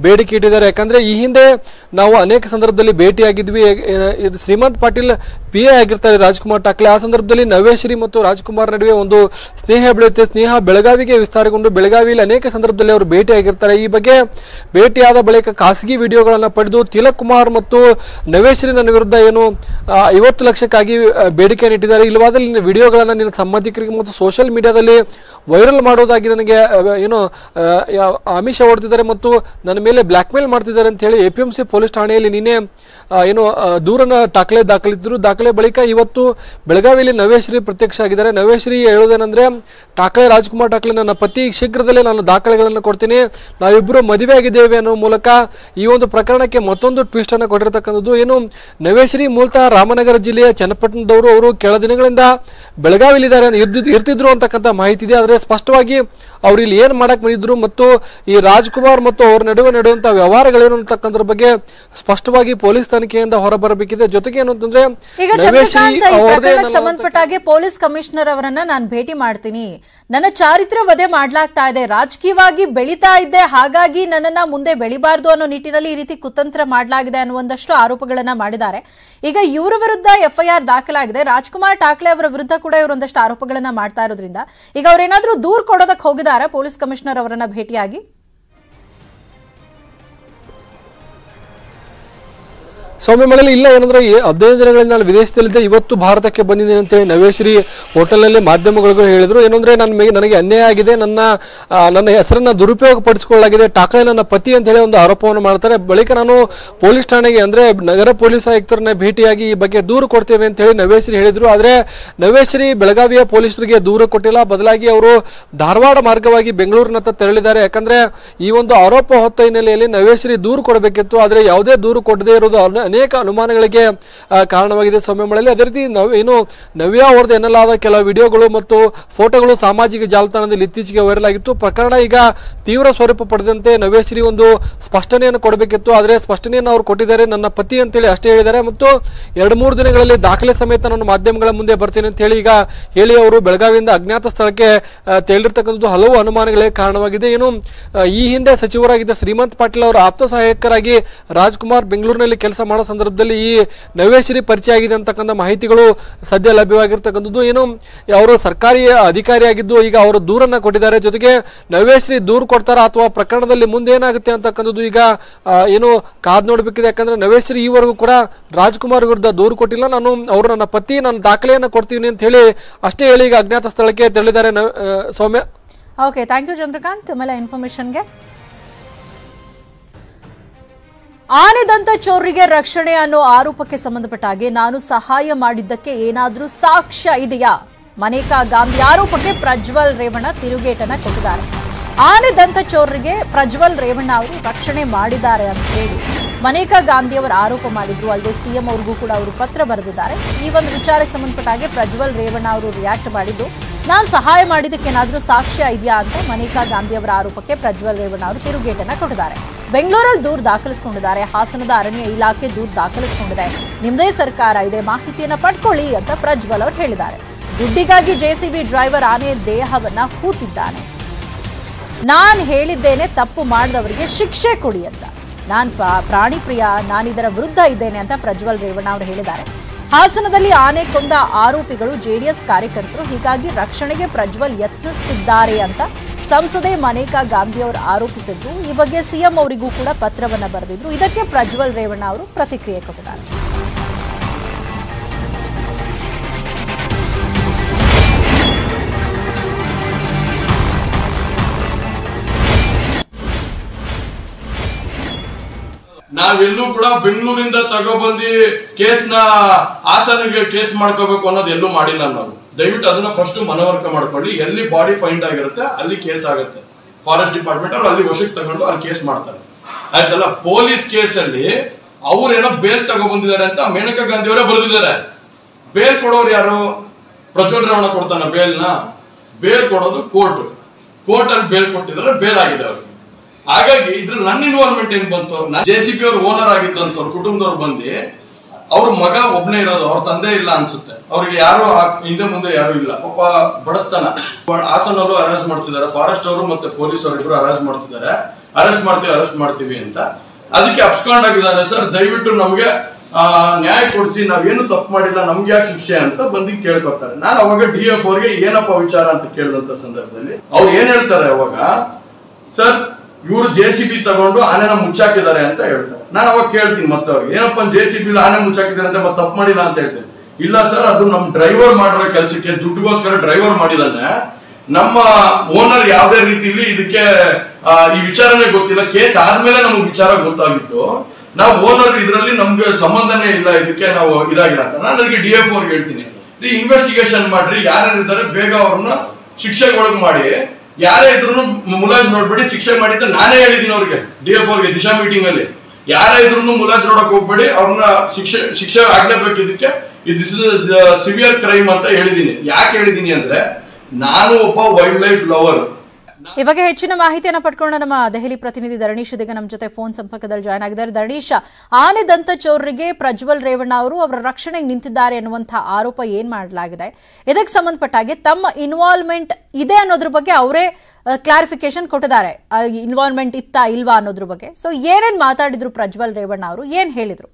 ಬೇಡಿಕೆ ಇಟ್ಟಿದ್ದಾರೆ ಯಾಕಂದ್ರೆ ಈ ಹಿಂದೆ ನಾವು ಅನೇಕ ಸಂದರ್ಭದಲ್ಲಿ ಭೇಟಿಯಾಗಿದ್ವಿ ಏ- ಏ- ಇದು ಶ್ರೀಮಂತ್ ಪಾಟೀಲ್ ಪಿ ಎ ಆಗಿರ್ತಾರೆ ರಾಜ್ಕುಮಾರ್ ಟಾಕ್ಲೆ ಆ ಸಂದರ್ಭದಲ್ಲಿ ನವೇಶ್ರೀ ಮತ್ತು ರಾಜ್ಕುಮಾರ್ ನಡುವೆ ಒಂದು ಸ್ನೇಹ ಬೆಳೆಯುತ್ತೆ ಸ್ನೇಹ ಬೆಳಗಾವಿಗೆ ವಿಸ್ತಾರಗೊಂಡು ಬೆಳಗಾವಿಯಲ್ಲಿ ಅನೇಕ ಸಂದರ್ಭದಲ್ಲಿ ಅವರು ಭೇಟಿಯಾಗಿರ್ತಾರೆ ಈ ಬಗ್ಗೆ ಭೇಟಿಯಾದ ಬಳಿಕ ಖಾಸಗಿ ವಿಡಿಯೋಗಳನ್ನು ಪಡೆದು ತಿಲಕ್ ಕುಮಾರ್ ಮತ್ತು ನವೇಶ್ರೀ ನನ್ನ ವಿರುದ್ಧ ಏನು ಆ, ಐವತ್ತು ಲಕ್ಷಕ್ಕಾಗಿ ಆ, ಬೇಡಿಕೆಯನ್ನು ಇಟ್ಟಿದ್ದಾರೆ ಇಲ್ಲವಾದಲ್ಲಿ ನಿನ್ನ ವಿಡಿಯೋಗಳನ್ನು ನಿನ್ನ ಸಂಬಂಧಿಕರಿಗೆ ಮತ್ತು ಸೋಷಿಯಲ್ ಮೀಡಿಯಾದಲ್ಲಿ ವೈರಲ್ ಮಾಡೋದಾಗಿ ನನಗೆ ಆ, ಏನು ಆ, ಯಾ- ಆಮಿಷ ಹೊಡ್ತಿದ್ದಾರೆ ಮತ್ತು ನನ್ನ ಮೇಲೆ ಬ್ಲ್ಯಾಕ್ ಮೇಲ್ ಮಾಡ್ತಿದ್ದಾರೆ ಅಂತ ಹೇಳಿ A P M C police ಠಾಣೆಯಲ್ಲಿ ನಿನ್ನೆ ಆ, ಏನು ಆ, ದೂರನ ದಾಖಲೆ ದಾಖಲಿಸಿದ್ರು ದಾಖಲೆ ಬಳಿಕ ಇವತ್ತು ಬೆಳಗಾವಿಯಲ್ಲಿ ನವೇಶ್ರೀ ಪ್ರತ್ಯಕ್ಷ ಆಗಿದ್ದಾರೆ ನವೇಶ್ರೀ ಹೇಳೋದೇನೆಂದ್ರೆ ಟಾಕ್ಲೆ ರಾಜ್ಕುಮಾರ್ ಟಾಕ್ಲೆ ನನ್ನ ಪತಿ ಶೀಘ್ರದಲ್ಲೇ ನಾನು ದಾಖಲೆಗಳನ್ನು ಕೊಡ್ತೀನಿ ನಾವಿಬ್ಬರು ಮದುವೆ ಆಗಿದ್ದೇವೆ ಅನ್ನೋ ಮೂಲಕ ಈ ಒಂದು ಪ್ರಕರಣಕ್ಕೆ ಮತ್ತೊಂದು ಟ್ವಿಸ್ಟ್ ಅನ್ನು ಕೊಟ್ಟಿರ್ತಕ್ಕಂಥದ್ದು ಏನು ನವೇಶ್ರೀ ಮೂಲತಃ ರಾಮನಗರ ಜಿಲ್ಲೆಯ ಚನ್ನಪಟ್ಟಣದವರು ಅವರು ಕೆಲ ದಿನಗಳಿಂದ ಬೆಳಗಾವಿಲಿದ್ದಾರೆ ಇರ್ದಿದ್- ಇರ್ತಿದ್ರು ಅಂತಕ್ಕಂಥ ಮಾಹಿತಿ ಇದೆ ಆದರೆ ಸ್ಪಷ್ಟವಾಗಿ ಅವ್ರು ಇಲ್ಲಿ ಏನ್ ಮಾಡಕ್ ಬಂದಿದ್ರು ಮತ್ತು ಈ ರಾಜ್ಕುಮಾರ್ ಮತ್ತು ಅವ್ರ ನಡುವೆ ನಡೆಯುವಂತಹ ವ್ಯವಹಾರಗಳೇನು ಅಂತಕ್ಕಂಥದ್ರ ಬಗ್ಗೆ ಸ್ಪಷ್ಟವಾಗಿ ಪೊಲೀಸ್ ತನಿಖೆಯಿಂದ ಹೊರಬರಬೇಕಿದೆ ಜೊತೆಗೆ ಏನು ಅಂತಂದ್ರೆ ಈಗ ನವೇಶ್ರೀ ಚಂದ್ರಕಾಂತ್ ಈ ಅವ್ರದೇ ಪ್ರಕರಣಕ್ಕೆ ಅನ್ನೋ ಸಂಬಂಧಪಟ್ಟ ಹಾಗೆ ಪೊಲೀಸ್ ಕಮಿಷನರ್ ಅವರನ್ನ ನಾನು ಭೇಟಿ ಮಾಡ್ತೀನಿ ನನ್ನ ಚಾರಿತ್ರ್ಯ ವಧೆ ಮಾಡ್ಲಾಗ್ತಾ ಇದೆ ರಾಜಕೀಯವಾಗಿ ಬೆಳೀತಾ ಇದ್ದೆ ಹಾಗಾಗಿ ನನ್ನನ್ನ ಮುಂದೆ ಬೆಳಿಬಾರ್ದು ಅನ್ನೋ ನಿಟ್ಟಿನಲ್ಲಿ ಈ ರೀತಿ ಕುತಂತ್ರ ಮಾಡಲಾಗಿದೆ ಅನ್ನುವಂದಷ್ಟು ಆರೋಪಗಳನ್ನ ಮಾಡಿದ್ದಾರೆ ಈಗ ಇವರ ವಿರುದ್ಧ ಎಫ್ಐಆರ್ ದಾಖಲಾಗಿದೆ ರಾಜ್ಕುಮಾರ್ ಠಾಕ್ಲೆ ಅವರ ವಿರುದ್ಧ ಕೂಡ ಇವರು ಒಂದಷ್ಟು ಆರೋಪಗಳನ್ನ ಮಾಡ್ತಾ ಇರೋದ್ರಿಂದ ಈಗ ಅವ್ರೇನಾದ್ರೂ ದೂರ್ ಕೊಡೋದಕ್ಕೆ ಹೋಗಿದ್ದಾರೆ ಪೊಲೀಸ್ ಕಮಿಷನರ್ ಅವರನ್ನ ಭೇಟಿಯಾಗಿ ಸೌಮ್ಯ ಮಳೆಯಲ್ಲಿ ಇಲ್ಲ ಏನಂದ್ರೆ ಈ ಹದಿನೈದು ದಿನಗಳಿಂದ ನಾನು ವಿದೇಶದಲ್ಲಿದ್ದೆ ಇವತ್ತು ಭಾರತಕ್ಕೆ ಬಂದಿದ್ದೀನಿ ಅಂತೇಳಿ ನವೇಶ್ರೀ ಹೋಟೆಲ್ನಲ್ಲಿ ಮಾಧ್ಯಮಗಳಿಗೂ ಹೇಳಿದ್ರು ಏನಂದ್ರೆ ನನ್ನ ಮೇಲೆ ನನಗೆ ಅನ್ಯಾಯ ಆಗಿದೆ ನನ್ನ ಆ, ನನ್ನ ಹೆಸರನ್ನ ದುರುಪಯೋಗ ಪಡಿಸಿಕೊಳ್ಳಲಾಗಿದೆ ಟಾಕ್ಲೆ ನನ್ನ ಪತಿ ಅಂತ ಹೇಳಿ ಒಂದು ಆರೋಪವನ್ನು ಮಾಡ್ತಾರೆ ಬಳಿಕ ನಾನು ಪೊಲೀಸ್ ಠಾಣೆಗೆ ಅಂದ್ರೆ ನಗರ ಪೊಲೀಸ್ ಆಯುಕ್ತರನ್ನ ಭೇಟಿಯಾಗಿ ಈ ಬಗ್ಗೆ ದೂರು ಕೊಡ್ತೇವೆ ಅಂತ ಹೇಳಿ ನವೇಶ್ರೀ ಹೇಳಿದ್ರು ಆದ್ರೆ ನವೇಶ್ರೀ ಬೆಳಗಾವಿಯ ಪೊಲೀಸರಿಗೆ ದೂರು ಕೊಟ್ಟಿಲ್ಲ ಬದಲಾಗಿ ಅವರು ಧಾರವಾಡ ಮಾರ್ಗವಾಗಿ ಬೆಂಗಳೂರಿನತ್ತ ತೆರಳಿದ್ದಾರೆ ಯಾಕಂದ್ರೆ ಈ ಒಂದು ಆರೋಪ ಹೊತ್ತ ಹಿನ್ನೆಲೆಯಲ್ಲಿ ನವೇಶ್ರೀ ದೂರು ಕೊಡಬೇಕಿತ್ತು ಆದ್ರೆ ಯಾವುದೇ ದೂರು ಕೊಡದೇ ಇರೋದು ಅನ- ಅನೇಕ ಅನುಮಾನಗಳಿಗೆ ಆ, ಕಾರಣವಾಗಿದೆ ಸೌಮ್ಯ ಮಳೆಯಲ್ಲಿ ಅದೇ ರೀತಿ ನವ್ ಏನು ನವ್ಯ ಅವರದ್ದು ಎನ್ನಲಾದ ಕೆಲ ವಿಡಿಯೋಗಳು ಮತ್ತು ಫೋಟೋಗಳು ಸಾಮಾಜಿಕ ಜಾಲತಾಣದಲ್ಲಿ ಇತ್ತೀಚೆಗೆ ವೈರಲ್ ಆಗಿತ್ತು ಪ್ರಕರಣ ಈಗ ತೀವ್ರ ಸ್ವರೂಪ ಪಡೆದಂತೆ ನವೇಶ್ರೀ ಒಂದು ಸ್ಪಷ್ಟನೆಯನ್ನು ಕೊಡಬೇಕಿತ್ತು ಆದರೆ ಸ್ಪಷ್ಟನೆಯನ್ನು ಅವರು ಕೊಟ್ಟಿದ್ದಾರೆ ನನ್ನ ಪತಿ ಅಂತೇಳಿ ಅಷ್ಟೇ ಹೇಳಿದ್ದಾರೆ ಮತ್ತು ಎರಡು ಮೂರು ದಿನಗಳಲ್ಲಿ ದಾಖಲೆ ಸಮೇತ ನಾನು ಮಾಧ್ಯಮಗಳ ಮುಂದೆ ಬರ್ತೀನಿ ಅಂತ ಹೇಳಿ ಈಗ ಹೇಳಿ ಅವರು ಬೆಳಗಾವಿಯಿಂದ ಅಜ್ಞಾತ ಸ್ಥಳಕ್ಕೆ ಆ, ತೆರಳಿರ್ತಕ್ಕಂಥದ್ದು ಹಲವು ಅನುಮಾನಗಳಿಗೆ ಕಾರಣವಾಗಿದೆ ಏನು ಆ, ಈ ಹಿಂದೆ ಸಚಿವರಾಗಿದ್ದ ಶ್ರೀಮಂತ್ ಪಾಟೀಲ್ ಅವರ ಆಪ್ತ ಸಹಾಯಕರಾಗಿ ರಾಜ್ಕುಮಾರ್ ಬೆಂಗಳೂರಿನಲ್ಲಿ ಕೆಲಸ ಮಾಡೋ ಸಂದರ್ಭದಲ್ಲಿ ಈ ನವೇಶ್ರೀ ಪರಿಚಯ ಆಗಿದೆ ಅಂತಕ್ಕಂಥ ಮಾಹಿತಿಗಳು ಸದ್ಯ ಲಭ್ಯವಾಗಿರ್ತಕ್ಕಂಥದ್ದು ಏನು ಅವರು ಸರ್ಕಾರಿ ಅಧಿಕಾರಿಯಾಗಿದ್ದು ಈಗ ಅವರು ದೂರನ್ನ ಕೊಟ್ಟಿದ್ದಾರೆ ಜೊತೆಗೆ ನವೇಶ್ರೀ ದೂರು ಕೊಡ್ತಾರಾ ಅಥವಾ ಪ್ರಕರಣದಲ್ಲಿ ಮುಂದೆ ಏನಾಗುತ್ತೆ ಅಂತಕ್ಕಂಥದ್ದು ಈಗ ಆ, ಏನು ಕಾದ್ ನೋಡ್ಬೇಕಿದೆ ಯಾಕಂದ್ರೆ ನವೇಶ್ರೀ ಈವರೆಗೂ ಕೂಡ ರಾಜ್ಕುಮಾರ್ ವಿರುದ್ಧ ದೂರು ಕೊಟ್ಟಿಲ್ಲ ನಾನು ಅವರು ನನ್ನ ಪತಿ ನನ್ನ ದಾಖಲೆಯನ್ನು ಕೊಡ್ತೀನಿ ಅಂತ ಹೇಳಿ ಅಷ್ಟೇ ಹೇಳಿ ಈಗ ಅಜ್ಞಾತ ಸ್ಥಳಕ್ಕೆ ತೆರಳಿದ್ದಾರೆ ನವ್- ಆ, Soumya okay thank you Chandrakanth ಆಮೇಲೆ ಇನ್ಫಾರ್ಮೇಶನ್ಗೆ ಆನೆದಂತ ಚೋರಿಗೆ ರಕ್ಷಣೆ ಅನ್ನೋ ಆರೋಪಕ್ಕೆ ಸಂಬಂಧಪಟ್ಟ ಹಾಗೆ ನಾನು ಸಹಾಯ ಮಾಡಿದ್ದಕ್ಕೆ ಏನಾದ್ರೂ ಸಾಕ್ಷ್ಯ ಇದೆಯಾ ಮನೇಕಾ ಗಾಂಧಿ ಆರೋಪಕ್ಕೆ ಪ್ರಜ್ವಲ್ ರೇವಣ್ಣ ತಿರುಗೇಟನ್ನ ಕೊಟ್ಟಿದ್ದಾರೆ ಆನೆದಂತ ಚೋರರಿಗೆ ಪ್ರಜ್ವಲ್ ರೇವಣ್ಣ ಅವರು ರಕ್ಷಣೆ ಮಾಡಿದ್ದಾರೆ ಅಂತ ಹೇಳಿ ಮನೇಕಾ ಗಾಂಧಿ ಅವರು ಆರೋಪ ಮಾಡಿದ್ರು ಅಲ್ಲದೆ ಸಿಎಂ ಅವ್ರಿಗೂ ಕೂಡ ಅವರು ಪತ್ರ ಬರೆದಿದ್ದಾರೆ ಈ ಒಂದು ವಿಚಾರಕ್ಕೆ ಸಂಬಂಧಪಟ್ಟ ಹಾಗೆ ಪ್ರಜ್ವಲ್ ರೇವಣ್ಣ ಅವರು ರಿಯಾಕ್ಟ್ ಮಾಡಿದ್ದು ನಾನು ಸಹಾಯ ಮಾಡಿದ್ದಕ್ಕೆ ಏನಾದ್ರೂ ಸಾಕ್ಷ್ಯ ಇದೆಯಾ ಅಂತ ಮನೇಕಾ ಗಾಂಧಿ ಅವರ ಆರೋಪಕ್ಕೆ ಪ್ರಜ್ವಲ್ ರೇವಣ್ಣ ಅವರು ತಿರುಗೇಟನ್ನ ಕೊಟ್ಟಿದ್ದಾರೆ ಬೆಂಗಳೂರಲ್ಲಿ ದೂರು ದಾಖಲಿಸಿಕೊಂಡಿದ್ದಾರೆ ಹಾಸನದ ಅರಣ್ಯ ಇಲಾಖೆ ದೂರು ದಾಖಲಿಸಿಕೊಂಡಿದೆ ನಿಮ್ದೇ ಸರ್ಕಾರ ಇದೆ ಮಾಹಿತಿಯನ್ನ ಪಡ್ಕೊಳ್ಳಿ ಅಂತ ಪ್ರಜ್ವಲ್ ಅವರು ಹೇಳಿದ್ದಾರೆ ದುಡ್ಡಿಗಾಗಿ ಜೆಸಿಬಿ ಡ್ರೈವರ್ ಆನೆ ದೇಹವನ್ನ ಹೂತಿದ್ದಾನೆ ನಾನ್ ಹೇಳಿದ್ದೇನೆ ತಪ್ಪು ಮಾಡಿದವರಿಗೆ ಶಿಕ್ಷೆ ಕೊಡಿ ಅಂತ ನಾನ್ ಪ್ರಾ- ಪ್ರಾಣಿ ಪ್ರಿಯ ನಾನು ಇದರ ವಿರುದ್ಧ ಇದ್ದೇನೆ ಅಂತ ಪ್ರಜ್ವಲ್ ರೇವಣ್ಣ ಅವರು ಹೇಳಿದ್ದಾರೆ ಹಾಸನದಲ್ಲಿ ಆನೆ ಕೊಂದ ಆರೋಪಿಗಳು ಜೆಡಿಎಸ್ ಕಾರ್ಯಕರ್ತರು ಹೀಗಾಗಿ ರಕ್ಷಣೆಗೆ ಪ್ರಜ್ವಲ್ ಯತ್ನಿಸುತ್ತಿದ್ದಾರೆ ಅಂತ ಸಂಸದೆ ಮನೇಕಾ ಗಾಂಧಿ ಅವರು ಆರೋಪಿಸಿದ್ರು ಈ ಬಗ್ಗೆ ಸಿಎಂ ಅವರಿಗೂ ಕೂಡ ಪತ್ರವನ್ನ ಬರೆದಿದ್ರು ಇದಕ್ಕೆ ಪ್ರಜ್ವಲ್ ರೇವಣ್ಣ ಅವರು ಪ್ರತಿಕ್ರಿಯೆ ಕೊಟ್ಟಿದ್ದಾರೆ ನಾವೆಲ್ಲೂ ಕೂಡ ಬೆಂಗಳೂರಿಂದ ತಗೊಬಂದು ಕೇಸ್ನ ಹಾಸನಿಗೆ ಕೇಸ್ ಮಾಡ್ಕೋಬೇಕು ಅನ್ನೋದು ಎಲ್ಲೂ ಮಾಡಿಲ್ಲ ನಾವು ದಯವಿಟ್ಟು ಅದನ್ನ ಫಸ್ಟ್ ಮನವರಿಕೆ ಮಾಡ್ಕೊಳ್ಳಿ ಎಲ್ಲಿ ಬಾಡಿ ಫೈಂಡ್ ಆಗಿರುತ್ತೆ ಅಲ್ಲಿ ಕೇಸ್ ಆಗುತ್ತೆ ಫಾರೆಸ್ಟ್ ಡಿಪಾರ್ಟ್ಮೆಂಟ್ ಅವ್ರು ಅಲ್ಲಿ ವಶಕ್ಕೆ ತಗೊಂಡು ಅಲ್ಲಿ ಕೇಸ್ ಮಾಡ್ತಾರೆ ಆಯ್ತಲ್ಲ ಪೊಲೀಸ್ ಕೇಸಲ್ಲಿ ಅವ್ರೇನೋ ಬೇಲ್ ತಗೊಬಂದಿದ್ದಾರೆ ಅಂತ ಮೇನಕಾ ಗಾಂಧಿ ಅವರೇ ಬರೆದಿದ್ದಾರೆ ಬೇಲ್ ಕೊಡೋರು ಯಾರು ಪ್ರಜ್ವಲ್ ರೇವಣ್ಣ ಕೊಡ್ತಾನ ಬೇಲ್ನ ಬೇಲ್ ಕೊಡೋದು ಕೋರ್ಟ್ ಕೋರ್ಟ್ ಅಲ್ಲಿ ಬೇಲ್ ಕೊಟ್ಟಿದ್ದಾರೆ ಬೇಲ್ ಆಗಿದೆ ಅವ್ರಿಗೆ ಹಾಗಾಗಿ ಇದ್ರಲ್ಲಿ ನನ್ನ ಇನ್ವಾಲ್ವ್ಮೆಂಟ್ ಏನ್ ಬಂತು ಜೆ ಸಿ ಪಿ ಅವ್ರ ಓನರ್ ಆಗಿದ್ದಂತವ್ರು ಕುಟುಂಬದವ್ರು ಬಂದು ಅವ್ರ ಮಗ ಒಬ್ನೇ ಇರೋದು ಅವ್ರ ತಂದೆ ಇಲ್ಲ ಅನ್ಸುತ್ತೆ ಅವ್ರಿಗೆ ಯಾರು ಆ- ಹಿಂದೆ ಮುಂದೆ ಯಾರು ಇಲ್ಲ ಪಾಪ ಬಡಸ್ತಾನ ಹಾಸನಲ್ಲೂ ಅರೇಂಜ್ ಮಾಡ್ತಿದ್ದಾರೆ ಫಾರೆಸ್ಟ್ ಅವರು ಮತ್ತೆ ಪೊಲೀಸ್ ಅವರು ಇಬ್ರು ಅರೇಂಜ್ ಮಾಡ್ತಿದ್ದಾರೆ ಅರೆಸ್ಟ್ ಮಾಡ್ತೀವಿ ಅರೆಸ್ಟ್ ಮಾಡ್ತೀವಿ ಅಂತ ಅದಕ್ಕೆ ಅಬ್ಸ್ಕಾಂಡ್ ಆಗಿದ್ದಾನೆ ಸರ್ ದಯವಿಟ್ಟು ನಮಗೆ ಆ, ನ್ಯಾಯ ಕೊಡಿಸಿ ನಾವೇನು ತಪ್ಪು ಮಾಡಿಲ್ಲ ನಮ್ಗೆ ಯಾಕೆ ಶಿಕ್ಷೆ ಅಂತ ಬಂದು ಕೇಳ್ಕೊತಾರೆ ನಾನು ಅವಾಗ ಡಿ ಎಫ್ ಅವ್ರಿಗೆ ಏನಪ್ಪ ವಿಚಾರ ಅಂತ ಕೇಳಿದಂತ ಸಂದರ್ಭದಲ್ಲಿ ಅವ್ರು ಏನ್ ಹೇಳ್ತಾರೆ ಅವಾಗ ಸರ್ ಇವರು ಜೆ ಸಿ ಬಿ ತಗೊಂಡು ಆನೆನ ಮುಚ್ಚಾಕಿದ್ದಾರೆ ಅಂತ ಹೇಳ್ತಾರೆ ನಾನು ಅವಾಗ ಕೇಳ್ತೀನಿ ಮತ್ತೆ ಅವ್ರಿಗೆ ಏನಪ್ಪ ಜೆ ಸಿ ಬಿ ಆನೆ ಮುಚ್ಚಾಕಿದ್ದಾರೆ ಅಂತ ಮತ್ತೆ ತಪ್ಪು ಮಾಡಿಲ್ಲ ಅಂತ ಹೇಳ್ತೇನೆ ಇಲ್ಲ ಸರ್ ಅದು ನಮ್ ಡ್ರೈವರ್ ಮಾಡಿರೋ ಕೆಲಸಕ್ಕೆ ದುಡ್ಡುಗೋಸ್ಕರ ಡ್ರೈವರ್ ಮಾಡಿದಾನೆ ನಮ್ಮ ಓನರ್ ಯಾವ್ದೇ ರೀತಿಲಿ ಇದಕ್ಕೆ ಆ, ಈ ವಿಚಾರನೇ ಗೊತ್ತಿಲ್ಲ ಕೇಸ್ ಆದ್ಮೇಲೆ ನಮ್ಗೆ ವಿಚಾರ ಗೊತ್ತಾಗಿತ್ತು ನಾವು ಓನರ್ ಇದರಲ್ಲಿ ನಮ್ಗೆ ಸಂಬಂಧನೇ ಇಲ್ಲ ಇದಕ್ಕೆ ನಾವು ಇದಾಗಿಲ್ಲ ಅಂತ ನಾನು ಅದಕ್ಕೆ ಡಿ ಎಫ್ ಅವ್ರಿಗೆ ಹೇಳ್ತೀನಿ ಇನ್ವೆಸ್ಟಿಗೇಷನ್ ಮಾಡ್ರಿ ಯಾರ್ಯಾರು ಇದ್ದಾರೆ ಬೇಗ ಅವ್ರನ್ನ ಶಿಕ್ಷೆಗೆ ಒಳಗ್ ಮಾಡಿ ಯಾರೇ ಇದ್ರು ಮುಲಾಜ್ ನೋಡ್ಬೇಡಿ ಶಿಕ್ಷೆ ಮಾಡಿ ಅಂತ ನಾನೇ ಹೇಳಿದ್ದೀನಿ ಅವ್ರಿಗೆ ಡಿ ಎಫ್ ಅವ್ರಿಗೆ ದಿಶಾ ಮೀಟಿಂಗ್ ಅಲ್ಲಿ ಯಾರೇ ಇದ್ರು ಮುಲಾಜ್ ನೋಡಕ್ ಹೋಗ್ಬೇಡಿ ಅವ್ರನ್ನ ಶಿಕ್ಷೆ ಶಿಕ್ಷೆ ಆಗ್ಲೇಬೇಕು ಇದಕ್ಕೆ ದಿಸ್ ಇಸ್ ಸಿವಿಯರ್ ಕ್ರೈಮ್ ಅಂತ ಹೇಳಿದೀನಿ ಯಾಕೆ ಹೇಳಿದೀನಿ ಅಂದ್ರೆ ನಾನು ಒಬ್ಬ ವೈಲ್ಡ್ ಲೈಫ್ ಲವರ್ ಈ ಬಗ್ಗೆ ಹೆಚ್ಚಿನ ಮಾಹಿತಿಯನ್ನ ಪಡ್ಕೊಂಡು ನಮ್ಮ ದೆಹಲಿ ಪ್ರತಿನಿಧಿ ಧರಣೀಶ್ ಇದೀಗ ನಮ್ಮ ಜೊತೆ ಫೋನ್ ಸಂಪರ್ಕದಲ್ಲಿ ಜಾಯ್ನ್ ಆಗಿದ್ದಾರೆ ಧರಣೀಶ್ ಆನೆ ದಂತಚೋರರಿಗೆ ಪ್ರಜ್ವಲ್ ರೇವಣ್ಣ ಅವರು ಅವರ ರಕ್ಷಣೆಗೆ ನಿಂತಿದ್ದಾರೆ ಅನ್ನುವಂತಹ ಆರೋಪ ಏನ್ ಮಾಡಲಾಗಿದೆ ಇದಕ್ಕೆ ಸಂಬಂಧಪಟ್ಟ ಹಾಗೆ ತಮ್ಮ ಇನ್ವಾಲ್ವ್ಮೆಂಟ್ ಇದೆ ಅನ್ನೋದ್ರ ಬಗ್ಗೆ ಅವರೇ ಕ್ಲಾರಿಫಿಕೇಶನ್ ಕೊಟ್ಟಿದ್ದಾರೆ ಇನ್ವಾಲ್ವ್ಮೆಂಟ್ ಇತ್ತಾ ಇಲ್ವಾ ಅನ್ನೋದ್ರ ಬಗ್ಗೆ ಸೊ ಏನೇನ್ ಮಾತಾಡಿದ್ರು ಪ್ರಜ್ವಲ್ ರೇವಣ್ಣ ಅವರು ಏನ್ ಹೇಳಿದ್ರು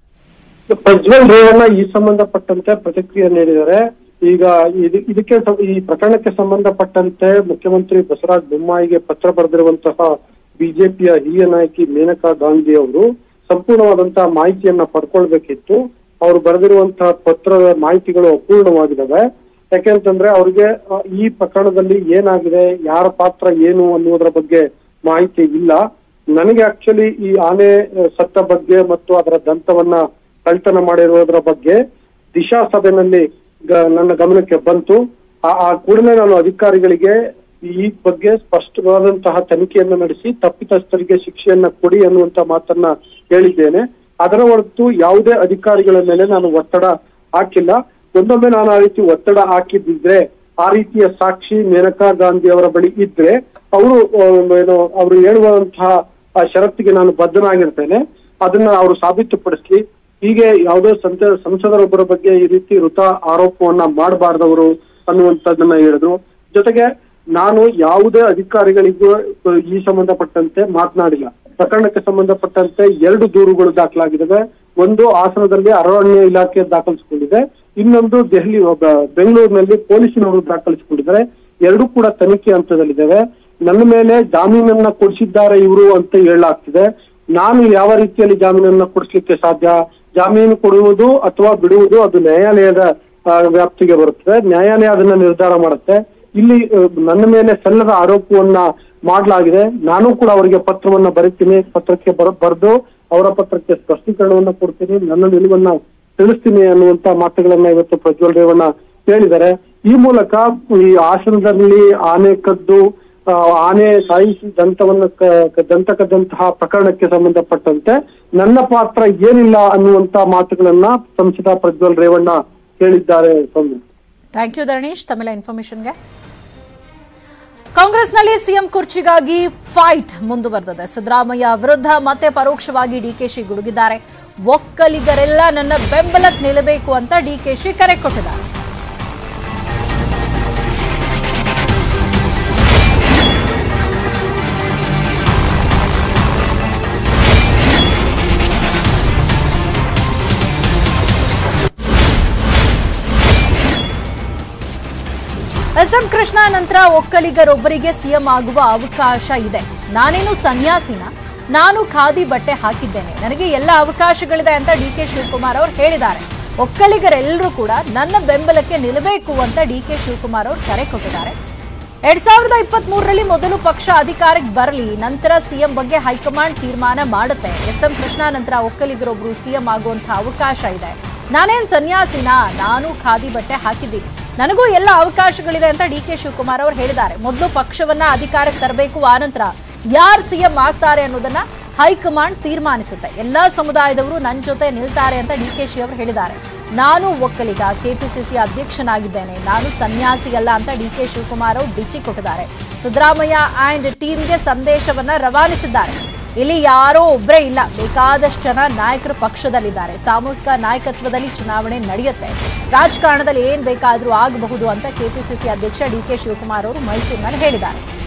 ಪ್ರಜ್ವಲ್ ರೇವಣ್ಣ ಈ ಸಂಬಂಧಪಟ್ಟಂತೆ ಪ್ರತಿಕ್ರಿಯೆ ನೀಡಿದ್ದಾರೆ ಈಗ ಇದು- ಇದಕ್ಕೆ ಸ- ಈ ಪ್ರಕರಣಕ್ಕೆ ಸಂಬಂಧಪಟ್ಟಂತೆ ಮುಖ್ಯಮಂತ್ರಿ ಬಸವರಾಜ ಬೊಮ್ಮಾಯಿಗೆ ಪತ್ರ ಬರೆದಿರುವಂತಹ ಬಿಜೆಪಿಯ ಹಿರಿಯ ನಾಯಕಿ ಮೇನಕಾ ಗಾಂಧಿ ಅವರು ಸಂಪೂರ್ಣವಾದಂತಹ ಮಾಹಿತಿಯನ್ನ ಪಡ್ಕೊಳ್ಬೇಕಿತ್ತು ಅವರು ಬರೆದಿರುವಂತಹ ಪತ್ರದ ಮಾಹಿತಿಗಳು ಅಪೂರ್ಣವಾಗಿದ್ದಾವೆ ಯಾಕೆಂತಂದ್ರೆ ಅವ್ರಿಗೆ ಆ, ಈ ಪ್ರಕರಣದಲ್ಲಿ ಏನಾಗಿದೆ ಯಾರ ಪಾತ್ರ ಏನು ಅನ್ನುವುದರ ಬಗ್ಗೆ ಮಾಹಿತಿ ಇಲ್ಲ ನನಗೆ ಆಕ್ಚುಲಿ ಈ ಆನೆ ಆ, ಸತ್ತ ಬಗ್ಗೆ ಮತ್ತು ಅದರ ದಂತವನ್ನ ಕಳ್ತನ ಮಾಡಿರುವುದರ ಬಗ್ಗೆ ದಿಶಾ ಸಭೆಯಲ್ಲಿ ಗ- ನನ್ನ ಗಮನಕ್ಕೆ ಬಂತು ಆ- ಆ ಕೂಡಲೇ ನಾನು ಅಧಿಕಾರಿಗಳಿಗೆ ಈ ಬಗ್ಗೆ ಸ್ಪಷ್ಟವಾದಂತಹ ತನಿಖೆಯನ್ನು ನಡೆಸಿ ತಪ್ಪಿತಸ್ಥರಿಗೆ ಶಿಕ್ಷೆಯನ್ನ ಕೊಡಿ ಅನ್ನುವಂತ ಮಾತನ್ನ ಹೇಳಿದ್ದೇನೆ ಅದರ ಹೊರತು ಯಾವುದೇ ಅಧಿಕಾರಿಗಳ ಮೇಲೆ ನಾನು ಒತ್ತಡ ಹಾಕಿಲ್ಲ ಒಂದೊಮ್ಮೆ ನಾನು ಆ ರೀತಿ ಒತ್ತಡ ಹಾಕಿದ್ದಿದ್ರೆ ಆ ರೀತಿಯ ಸಾಕ್ಷಿ ಮೇನಕಾ ಗಾಂಧಿ ಅವರ ಬಳಿ ಇದ್ರೆ ಅವರು ಏನು ಅವರು ಹೇಳುವಂತಹ ಆ ಷರತ್ತಿಗೆ ನಾನು ಬದ್ಧನಾಗಿರ್ತೇನೆ ಅದನ್ನ ಅವರು ಸಾಬೀತುಪಡಿಸ್ಲಿ ಹೀಗೆ ಯಾವುದೋ ಸಂತ ಸಂಸದರೊಬ್ಬರ ಬಗ್ಗೆ ಈ ರೀತಿ ವೃತ ಆರೋಪವನ್ನ ಮಾಡಬಾರ್ದವರು ಅನ್ನುವಂಥದ್ದನ್ನ ಹೇಳಿದ್ರು ಜೊತೆಗೆ ನಾನು ಯಾವುದೇ ಅಧಿಕಾರಿಗಳಿಗೂ ಅಹ್, ಈ ಸಂಬಂಧಪಟ್ಟಂತೆ ಮಾತನಾಡಿಲ್ಲ ಪ್ರಕರಣಕ್ಕೆ ಸಂಬಂಧಪಟ್ಟಂತೆ ಎರಡು ದೂರುಗಳು ದಾಖಲಾಗಿದ್ದಾವೆ ಒಂದು ಹಾಸನದಲ್ಲಿ ಅರಣ್ಯ ಇಲಾಖೆ ದಾಖಲಿಸಿಕೊಂಡಿದೆ ಇನ್ನೊಂದು ದೆಹಲಿ ಒಬ್ಬ ಬೆಂಗಳೂರಿನಲ್ಲಿ ಪೊಲೀಸಿನವರು ದಾಖಲಿಸಿಕೊಂಡಿದ್ದಾರೆ ಎರಡೂ ಕೂಡ ತನಿಖೆ ಹಂತದಲ್ಲಿದ್ದಾವೆ ನನ್ನ ಮೇಲೆ ಜಾಮೀನನ್ನ ಕೊಡಿಸಿದ್ದಾರೆ ಇವರು ಅಂತ ಹೇಳಲಾಗ್ತಿದೆ ನಾನು ಯಾವ ರೀತಿಯಲ್ಲಿ ಜಾಮೀನನ್ನ ಕೊಡಿಸ್ಲಿಕ್ಕೆ ಸಾಧ್ಯ ಜಾಮೀನು ಕೊಡುವುದು ಅಥವಾ ಬಿಡುವುದು ಅದು ನ್ಯಾಯಾಲಯದ ಆ, ವ್ಯಾಪ್ತಿಗೆ ಬರುತ್ತದೆ ನ್ಯಾಯಾಲಯ ಅದನ್ನ ನಿರ್ಧಾರ ಮಾಡುತ್ತೆ ಇಲ್ಲಿ ಆ, ನನ್ನ ಮೇಲೆ ಸಲ್ಲದ ಆರೋಪವನ್ನ ಮಾಡಲಾಗಿದೆ ನಾನು ಕೂಡ ಅವರಿಗೆ ಪತ್ರವನ್ನ ಬರೀತೀನಿ ಪತ್ರಕ್ಕೆ ಬರ ಬರೆದು ಅವರ ಪತ್ರಕ್ಕೆ ಸ್ಪಷ್ಟೀಕರಣವನ್ನ ಕೊಡ್ತೀನಿ ನನ್ನ ನಿಲುವನ್ನ ತಿಳಿಸ್ತೀನಿ ಅನ್ನುವಂತ ಮಾತುಗಳನ್ನ ಇವತ್ತು ಪ್ರಜ್ವಲ್ ರೇವಣ್ಣ ಹೇಳಿದ್ದಾರೆ ಈ ಮೂಲಕ ಈ ಹಾಸನದಲ್ಲಿ ಆನೆ ಕದ್ದು ಆ, ಆನೆ ಸಾಯಿಸಿ ದಂತವನ್ನ ಕ- ಕ- ದಂತ ಕದ್ದಂತಹ ಪ್ರಕರಣಕ್ಕೆ ಸಂಬಂಧಪಟ್ಟಂತೆ ನನ್ನ ಪಾತ್ರ ಏನಿಲ್ಲ ಅನ್ನುವಂತ ಮಾತುಗಳನ್ನ ಸಂಸದ ಪ್ರಜ್ವಲ್ ರೇವಣ್ಣ ಹೇಳಿದ್ದಾರೆ ಸೌಮ್ಯ ಥ್ಯಾಂಕ್ ಯು ಧರಣೀಶ್ ತಮ್ಮೆಲ್ಲ ಇನ್ಫಾರ್ಮೇಶನ್ಗೆ ಕಾಂಗ್ರೆಸ್ನಲ್ಲಿ ಸಿಎಂ ಕುರ್ಚಿಗಾಗಿ ಫೈಟ್ ಮುಂದುವರೆದಿದೆ ಸಿದ್ದರಾಮಯ್ಯ ವಿರುದ್ಧ ಮತ್ತೆ ಪರೋಕ್ಷವಾಗಿ ಡಿಕೆಶಿ ಗುಡುಗಿದ್ದಾರೆ ಒಕ್ಕಲಿಗರೆಲ್ಲ ನನ್ನ ಬೆಂಬಲಕ್ಕೆ ನಿಲ್ಲಬೇಕು ಅಂತ ಡಿಕೆಶಿ ಕರೆ ಕೊಟ್ಟಿದ್ದಾರೆ ಎಸ್ ಎಂ ಕೃಷ್ಣ ನಂತರ ಒಕ್ಕಲಿಗರೊಬ್ಬರಿಗೆ ಸಿಎಂ ಆಗುವ ಅವಕಾಶ ಇದೆ ನಾನೇನು ಸನ್ಯಾಸಿನ ನಾನು ಖಾದಿ ಬಟ್ಟೆ ಹಾಕಿದ್ದೇನೆ ನನಗೆ ಎಲ್ಲ ಅವಕಾಶಗಳಿದೆ ಅಂತ ಡಿ ಕೆ ಶಿವಕುಮಾರ್ ಅವರು ಹೇಳಿದ್ದಾರೆ ಒಕ್ಕಲಿಗರೆಲ್ಲರೂ ಕೂಡ ನನ್ನ ಬೆಂಬಲಕ್ಕೆ ನಿಲ್ಲಬೇಕು ಅಂತ ಡಿ ಕೆ ಶಿವಕುಮಾರ್ ಅವರು ಕರೆ ಕೊಟ್ಟಿದ್ದಾರೆ ಎರಡ್ ಸಾವಿರದ ಇಪ್ಪತ್ತ್ ಮೂರರಲ್ಲಿ ಮೊದಲು ಪಕ್ಷ ಅಧಿಕಾರಕ್ಕೆ ಬರಲಿ ನಂತರ ಸಿಎಂ ಬಗ್ಗೆ ಹೈಕಮಾಂಡ್ ತೀರ್ಮಾನ ಮಾಡುತ್ತೆ ಎಸ್ ಎಂ ಕೃಷ್ಣ ನಂತರ ಒಕ್ಕಲಿಗರೊಬ್ರು ಸಿಎಂ ಆಗುವಂತಹ ಅವಕಾಶ ಇದೆ ನಾನೇನ್ ಸನ್ಯಾಸಿನ ನಾನು ಖಾದಿ ಬಟ್ಟೆ ಹಾಕಿದ್ದೀನಿ ನನಗೂ ಎಲ್ಲ ಅವಕಾಶಗಳಿದೆ ಅಂತ ಡಿ ಕೆ ಶಿವಕುಮಾರ್ ಅವರು ಹೇಳಿದ್ದಾರೆ ಮೊದಲು ಪಕ್ಷವನ್ನ ಅಧಿಕಾರಕ್ಕೆ ತರಬೇಕು ಆನಂತರ ಯಾರು ಸಿಎಂ ಆಗ್ತಾರೆ ಅನ್ನೋದನ್ನ ಹೈಕಮಾಂಡ್ ತೀರ್ಮಾನಿಸುತ್ತೆ ಎಲ್ಲಾ ಸಮುದಾಯದವರು ನನ್ನ ಜೊತೆ ನಿಲ್ತಾರೆ ಅಂತ ಡಿ ಕೆ ಶಿ ಅವರು ಹೇಳಿದ್ದಾರೆ ನಾನು ಒಕ್ಕಲಿಗ ಕೆಪಿಸಿಸಿ ಅಧ್ಯಕ್ಷನಾಗಿದ್ದೇನೆ ನಾನು ಸನ್ಯಾಸಿ ಅಲ್ಲ ಅಂತ ಡಿ ಕೆ ಶಿವಕುಮಾರ್ ಅವರು ಬಿಚ್ಚಿ ಕೊಟ್ಟಿದ್ದಾರೆ ಸಿದ್ದರಾಮಯ್ಯ ಅಂಡ್ ಟೀಮ್ಗೆ ಸಂದೇಶವನ್ನ ರವಾನಿಸಿದ್ದಾರೆ ಇಲ್ಲಿ ಯಾರೋ ಒಬ್ಬರೇ ಇಲ್ಲ ಬೇಕಾದಷ್ಟು ಜನ ನಾಯಕರು ಪಕ್ಷದಲ್ಲಿದ್ದಾರೆ ಸಾಮೂಹಿಕ ನಾಯಕತ್ವದಲ್ಲಿ ಚುನಾವಣೆ ನಡೆಯುತ್ತೆ ರಾಜಕಾರಣದಲ್ಲಿ ಏನ್ ಬೇಕಾದ್ರೂ ಆಗಬಹುದು ಅಂತ ಕೆಪಿಸಿಸಿ ಅಧ್ಯಕ್ಷ ಡಿ ಕೆ ಶಿವಕುಮಾರ್ ಅವರು ಮೈಸೂರಿನಲ್ಲಿ ಹೇಳಿದ್ದಾರೆ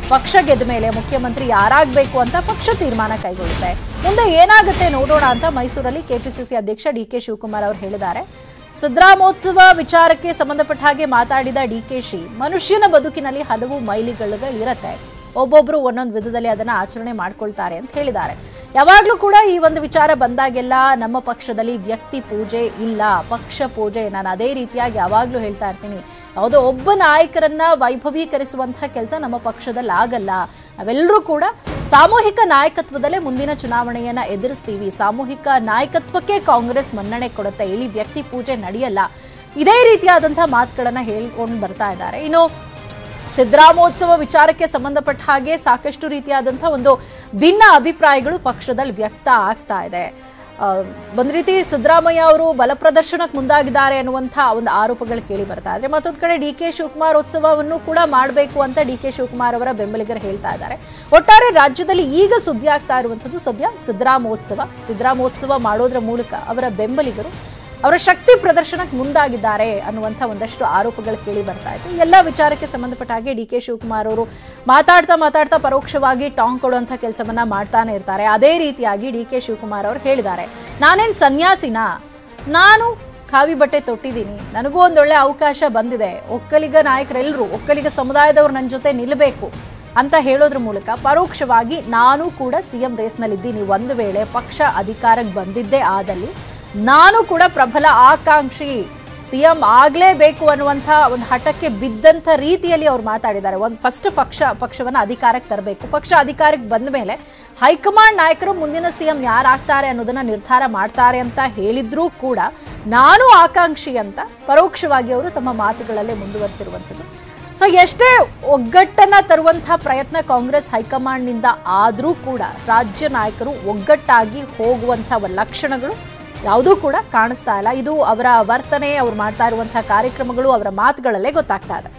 ಪಕ್ಷ ಗೆದ್ದ ಮೇಲೆ ಮುಖ್ಯಮಂತ್ರಿ ಯಾರಾಗಬೇಕು ಅಂತ ಪಕ್ಷ ತೀರ್ಮಾನ ಕೈಗೊಳ್ಳುತ್ತೆ ಮುಂದೆ ಏನಾಗುತ್ತೆ ನೋಡೋಣ ಅಂತ ಮೈಸೂರಲ್ಲಿ ಕೆಪಿಸಿಸಿ ಅಧ್ಯಕ್ಷ ಡಿ ಕೆ ಶಿವಕುಮಾರ್ ಅವರು ಹೇಳಿದ್ದಾರೆ ಸಿದ್ದರಾಮೋತ್ಸವ ವಿಚಾರಕ್ಕೆ ಸಂಬಂಧಪಟ್ಟ ಹಾಗೆ ಮಾತಾಡಿದ ಡಿಕೆಶಿ ಮನುಷ್ಯನ ಬದುಕಿನಲ್ಲಿ ಹಲವು ಮೈಲಿಗಲ್ಲುಗಳಿರತ್ತೆ ಒಬ್ಬೊಬ್ರು ಒಂದೊಂದು ವಿಧದಲ್ಲಿ ಅದನ್ನ ಆಚರಣೆ ಮಾಡ್ಕೊಳ್ತಾರೆ ಅಂತ ಹೇಳಿದ್ದಾರೆ ಯಾವಾಗ್ಲೂ ಕೂಡ ಈ ಒಂದು ವಿಚಾರ ಬಂದಾಗೆಲ್ಲ ನಮ್ಮ ಪಕ್ಷದಲ್ಲಿ ವ್ಯಕ್ತಿ ಪೂಜೆ ಇಲ್ಲ ಪಕ್ಷ ಪೂಜೆ ನಾನು ಅದೇ ರೀತಿಯಾಗಿ ಯಾವಾಗ್ಲೂ ಹೇಳ್ತಾ ಇರ್ತೀನಿ ಯಾವುದೋ ಒಬ್ಬ ನಾಯಕರನ್ನ ವೈಭವೀಕರಿಸುವಂತಹ ಕೆಲಸ ನಮ್ಮ ಪಕ್ಷದಲ್ಲಿ ಆಗಲ್ಲ ನಾವೆಲ್ಲರೂ ಕೂಡ ಸಾಮೂಹಿಕ ನಾಯಕತ್ವದಲ್ಲೇ ಮುಂದಿನ ಚುನಾವಣೆಯನ್ನ ಎದುರಿಸ್ತೀವಿ ಸಾಮೂಹಿಕ ನಾಯಕತ್ವಕ್ಕೆ ಕಾಂಗ್ರೆಸ್ ಮನ್ನಣೆ ಕೊಡುತ್ತೆ ಇಲ್ಲಿ ವ್ಯಕ್ತಿ ಪೂಜೆ ನಡೆಯಲ್ಲ ಇದೇ ರೀತಿಯಾದಂತಹ ಮಾತುಗಳನ್ನ ಹೇಳ್ಕೊಂಡು ಬರ್ತಾ ಇದ್ದಾರೆ ಇನ್ನು ಸಿದ್ದರಾಮೋತ್ಸವ ವಿಚಾರಕ್ಕೆ ಸಂಬಂಧಪಟ್ಟ ಹಾಗೆ ಸಾಕಷ್ಟು ರೀತಿಯಾದಂತಹ ಒಂದು ಭಿನ್ನ ಅಭಿಪ್ರಾಯಗಳು ಪಕ್ಷದಲ್ಲಿ ವ್ಯಕ್ತ ಆಗ್ತಾ ಇದೆ ಆ, ಒಂದ್ ರೀತಿ ಸಿದ್ದರಾಮಯ್ಯ ಅವರು ಬಲ ಪ್ರದರ್ಶನಕ್ಕೆ ಮುಂದಾಗಿದ್ದಾರೆ ಅನ್ನುವಂಥ ಒಂದು ಆರೋಪಗಳು ಕೇಳಿ ಬರ್ತಾ ಇದ್ರೆ ಮತ್ತೊಂದು ಕಡೆ ಡಿ ಕೆ ಶಿವಕುಮಾರ್ ಉತ್ಸವವನ್ನು ಕೂಡ ಮಾಡಬೇಕು ಅಂತ ಡಿ ಕೆ ಶಿವಕುಮಾರ್ ಅವರ ಬೆಂಬಲಿಗರು ಹೇಳ್ತಾ ಇದ್ದಾರೆ ಒಟ್ಟಾರೆ ರಾಜ್ಯದಲ್ಲಿ ಈಗ ಸುದ್ದಿ ಆಗ್ತಾ ಇರುವಂಥದ್ದು ಸದ್ಯ ಸಿದ್ದರಾಮೋತ್ಸವ ಸಿದ್ದರಾಮೋತ್ಸವ ಮಾಡೋದ್ರ ಮೂಲಕ ಅವರ ಬೆಂಬಲಿಗರು ಅವರ ಶಕ್ತಿ ಪ್ರದರ್ಶನಕ್ಕೆ ಮುಂದಾಗಿದ್ದಾರೆ ಅನ್ನುವಂಥ ಒಂದಷ್ಟು ಆರೋಪಗಳು ಕೇಳಿ ಬರ್ತಾ ಇತ್ತು ಎಲ್ಲ ವಿಚಾರಕ್ಕೆ ಸಂಬಂಧಪಟ್ಟ ಹಾಗೆ ಡಿ ಕೆ ಶಿವಕುಮಾರ್ ಅವರು ಮಾತಾಡ್ತಾ ಮಾತಾಡ್ತಾ ಪರೋಕ್ಷವಾಗಿ ಟಾಂಗ್ ಕೊಡುವಂಥ ಕೆಲಸವನ್ನ ಮಾಡ್ತಾನೆ ಇರ್ತಾರೆ ಅದೇ ರೀತಿಯಾಗಿ ಡಿ ಕೆ ಶಿವಕುಮಾರ್ ಅವರು ಹೇಳಿದ್ದಾರೆ ನಾನೇನು ಸನ್ಯಾಸಿನ ನಾನು ಖಾವಿ ಬಟ್ಟೆ ತೊಟ್ಟಿದ್ದೀನಿ ನನಗೂ ಒಂದೊಳ್ಳೆ ಅವಕಾಶ ಬಂದಿದೆ ಒಕ್ಕಲಿಗ ನಾಯಕರೆಲ್ಲರೂ ಒಕ್ಕಲಿಗ ಸಮುದಾಯದವರು ನನ್ನ ಜೊತೆ ನಿಲ್ಲಬೇಕು ಅಂತ ಹೇಳೋದ್ರ ಮೂಲಕ ಪರೋಕ್ಷವಾಗಿ ನಾನು ಕೂಡ ಸಿ ಎಂ ರೇಸ್ನಲ್ಲಿದ್ದೀನಿ ಒಂದು ವೇಳೆ ಪಕ್ಷ ಅಧಿಕಾರಕ್ಕೆ ಬಂದಿದ್ದೇ ಆದಲ್ಲಿ ನಾನು ಕೂಡ ಪ್ರಬಲ ಆಕಾಂಕ್ಷಿ ಸಿ ಎಂ ಆಗಲೇಬೇಕು ಅನ್ನುವಂಥ ಒಂದು ಹಠಕ್ಕೆ ಬಿದ್ದಂಥ ರೀತಿಯಲ್ಲಿ ಅವ್ರು ಮಾತಾಡಿದ್ದಾರೆ ಒಂದು ಫಸ್ಟ್ ಪಕ್ಷ ಪಕ್ಷವನ್ನು ಅಧಿಕಾರಕ್ಕೆ ತರಬೇಕು ಪಕ್ಷ ಅಧಿಕಾರಕ್ಕೆ ಬಂದ ಮೇಲೆ ಹೈಕಮಾಂಡ್ ನಾಯಕರು ಮುಂದಿನ ಸಿ ಎಂ ಯಾರಾಗ್ತಾರೆ ಅನ್ನೋದನ್ನ ನಿರ್ಧಾರ ಮಾಡ್ತಾರೆ ಅಂತ ಹೇಳಿದ್ರೂ ಕೂಡ ನಾನು ಆಕಾಂಕ್ಷಿ ಅಂತ ಪರೋಕ್ಷವಾಗಿ ಅವರು ತಮ್ಮ ಮಾತುಗಳಲ್ಲೇ ಮುಂದುವರಿಸಿರುವಂಥದ್ದು ಸೊ ಎಷ್ಟೇ ಒಗ್ಗಟ್ಟನ್ನ ತರುವಂತಹ ಪ್ರಯತ್ನ ಕಾಂಗ್ರೆಸ್ ಹೈಕಮಾಂಡ್ನಿಂದ ಆದರೂ ಕೂಡ ರಾಜ್ಯ ನಾಯಕರು ಒಗ್ಗಟ್ಟಾಗಿ ಹೋಗುವಂಥ ಲಕ್ಷಣಗಳು ಯಾವುದೂ ಕೂಡ ಕಾಣಿಸ್ತಾ ಇಲ್ಲ ಇದು ಅವರ ವರ್ತನೆ ಅವ್ರು ಮಾಡ್ತಾ ಇರುವಂತಹ ಕಾರ್ಯಕ್ರಮಗಳು ಅವರ ಮಾತುಗಳಲ್ಲೇ ಗೊತ್ತಾಗ್ತಾ ಇದೆ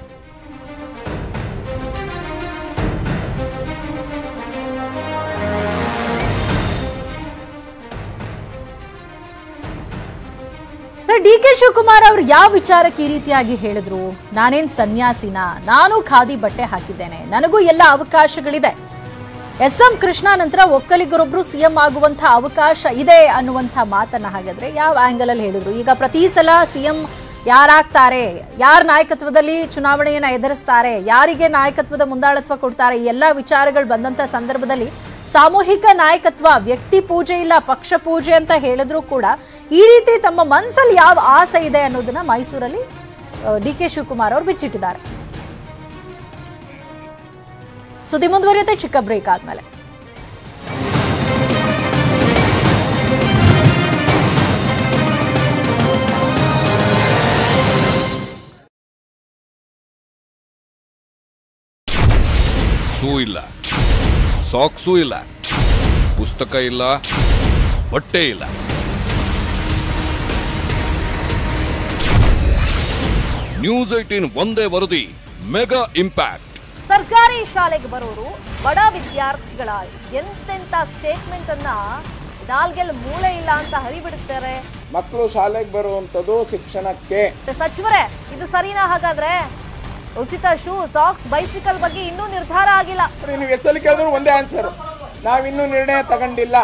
ಸರ್ ಡಿ ಕೆ ಶಿವಕುಮಾರ್ ಅವರು ಯಾವ ವಿಚಾರಕ್ಕೆ ಈ ರೀತಿಯಾಗಿ ಹೇಳಿದ್ರು ನಾನೇನ್ ಸನ್ಯಾಸಿನ ನಾನು ಖಾದಿ ಬಟ್ಟೆ ಹಾಕಿದ್ದೇನೆ ನನಗೂ ಎಲ್ಲ ಅವಕಾಶಗಳಿದೆ ಎಸ್ ಎಂ ಕೃಷ್ಣ ನಂತರ ಒಕ್ಕಲಿಗರೊಬ್ರು ಸಿಎಂ ಆಗುವಂತ ಅವಕಾಶ ಇದೆ ಅನ್ನುವಂಥ ಮಾತನ್ನ ಹಾಗಾದ್ರೆ ಯಾವ ಆಂಗಲ್ ಅಲ್ಲಿ ಹೇಳಿದ್ರು ಈಗ ಪ್ರತಿ ಸಲ ಸಿಎಂ ಯಾರಾಗ್ತಾರೆ ಯಾರ ನಾಯಕತ್ವದಲ್ಲಿ ಚುನಾವಣೆಯನ್ನ ಎದುರಿಸ್ತಾರೆ ಯಾರಿಗೆ ನಾಯಕತ್ವದ ಮುಂದಾಳತ್ವ ಕೊಡ್ತಾರೆ ಈ ಎಲ್ಲ ವಿಚಾರಗಳು ಬಂದಂತ ಸಂದರ್ಭದಲ್ಲಿ ಸಾಮೂಹಿಕ ನಾಯಕತ್ವ ವ್ಯಕ್ತಿ ಪೂಜೆ ಇಲ್ಲ ಪಕ್ಷ ಪೂಜೆ ಅಂತ ಹೇಳಿದ್ರು ಕೂಡ ಈ ರೀತಿ ತಮ್ಮ ಮನಸ್ಸಲ್ಲಿ ಯಾವ ಆಸೆ ಇದೆ ಅನ್ನೋದನ್ನ ಮೈಸೂರಲ್ಲಿ ಡಿ ಕೆ ಶಿವಕುಮಾರ್ ಅವರು ಬಿಚ್ಚಿಟ್ಟಿದ್ದಾರೆ ಸುದ್ದಿ ಮುಂದುವರಿಯುತ್ತೆ ಚಿಕ್ಕ ಬ್ರೇಕ್ ಆದ್ಮೇಲೆ ಶೂ ಇಲ್ಲ ಸಾಕ್ಸೂ ಇಲ್ಲ ಪುಸ್ತಕ ಇಲ್ಲ ಬಟ್ಟೆ ಇಲ್ಲ ನ್ಯೂಸ್ ಏಟೀನ್ ಒಂದೇ ವರದಿ ಮೆಗಾ ಇಂಪ್ಯಾಕ್ಟ್ ಸರ್ಕಾರಿ ಶಾಲೆಗೆ ಬರೋರು ಬಡ ವಿದ್ಯಾರ್ಥಿಗಳ ಎಂತೆಂತ ಸ್ಟೇಟ್ಮೆಂಟ್ ಅನ್ನ ನಾಲ್ಗೆಲ್ ಮೂಳೆ ಇಲ್ಲ ಅಂತ ಹರಿಬಿಡುತ್ತಾರೆ ಮಕ್ಕಳು ಶಾಲೆಗೆ ಬರುವಂಥದ್ದು ಶಿಕ್ಷಣಕ್ಕೆ ಸಚಿವರೇ ಇದು ಸರಿನಾ ಹಾಗಾದ್ರೆ ಉಚಿತ ಶೂ ಸಾಕ್ಸ್ ಬೈಸಿಕಲ್ ಬಗ್ಗೆ ಇನ್ನೂ ನಿರ್ಧಾರ ಆಗಿಲ್ಲ ನೀವು ಎಷ್ಟಲ್ಲಿ ಕೇಳಿದ್ರು ಒಂದೇ ಆನ್ಸರ್ ನಾವಿನ್ನೂ ನಿರ್ಣಯ ತಗೊಂಡಿಲ್ಲ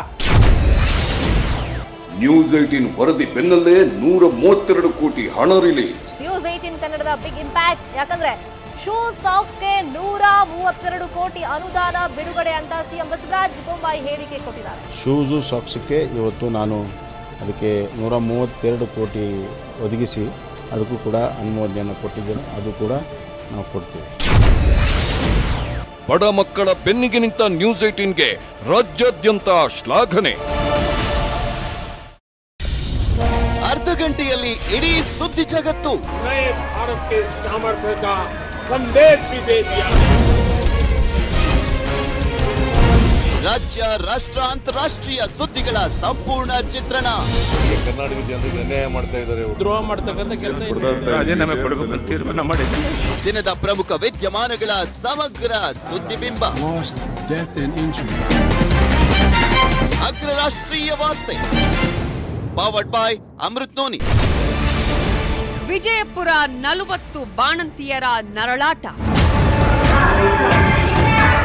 ನ್ಯೂಸ್ ಏಟೀನ್ ವರದಿ ಬೆನ್ನಲ್ಲೇ ನೂರ ಮೂವತ್ತೆರಡು ಕೋಟಿ ಹಣ ರಿಲೀಸ್ ನ್ಯೂಸ್ ಏಟೀನ್ ಕನ್ನಡದ ಬಿಗ್ ಇಂಪ್ಯಾಕ್ಟ್ ಯಾಕಂದ್ರೆ ಶೂ ಸಾಕ್ಸ್ಗೆ ನೂರ ಮೂವತ್ತೆರಡು ಕೋಟಿ ಅನುದಾನ ಬಿಡುಗಡೆ ಅಂತ ಸಿಎಂ ಬಸವರಾಜ ಬೊಮ್ಮಾಯಿ ಹೇಳಿಕೆ ಕೊಟ್ಟಿದ್ದಾರೆ ಶೂಸು ಸಾಕ್ಸಕ್ಕೆ ಇವತ್ತು ನಾನು ಅದಕ್ಕೆ ನೂರ ಮೂವತ್ತೆರಡು ಕೋಟಿ ಒದಗಿಸಿ ಅದಕ್ಕೂ ಕೂಡ ಅನುಮೋದನೆಯನ್ನು ಕೊಟ್ಟಿದ್ದೇನೆ ಅದು ಕೂಡ ನಾವು ಕೊಡ್ತೀವಿ ಬಡ ಮಕ್ಕಳ ಬೆನ್ನಿಗೆ ನಿಂತ ನ್ಯೂಸ್ ಏಟೀನ್ಗೆ ರಾಜ್ಯಾದ್ಯಂತ ಶ್ಲಾಘನೆ ಅರ್ಧ ಗಂಟೆಯಲ್ಲಿ ಇಡೀ ಸುದ್ದಿ ಜಗತ್ತು ನए भारत के सामर्थ्य का संदेश भी दे दिया ರಾಜ್ಯ ರಾಷ್ಟ್ರ ಅಂತಾರಾಷ್ಟ್ರೀಯ ಸುದ್ದಿಗಳ ಸಂಪೂರ್ಣ ಚಿತ್ರಣ ಕರ್ನಾಟಕ ಜನರಿಗೆ ಅನ್ಯಾಯ ಮಾಡ್ತಾ ಇದ್ದಾರೆ ದ್ರೋಹ ಮಾಡ್ತಕ್ಕಂಥ ಕೆಲಸ ದಿನದ ಪ್ರಮುಖ ವಿದ್ಯಮಾನಗಳ ಸಮಗ್ರ ಸುದ್ದಿಬಿಂಬ ಅಗ್ರ ರಾಷ್ಟ್ರೀಯ ವಾರ್ತೆ ಪವರ್ಡ್ ಬಾಯ್ ಅಮೃತ್ ನೋನಿ ವಿಜಯಪುರ ನಲವತ್ತು ಬಾಣಂತಿಯರ ನರಳಾಟ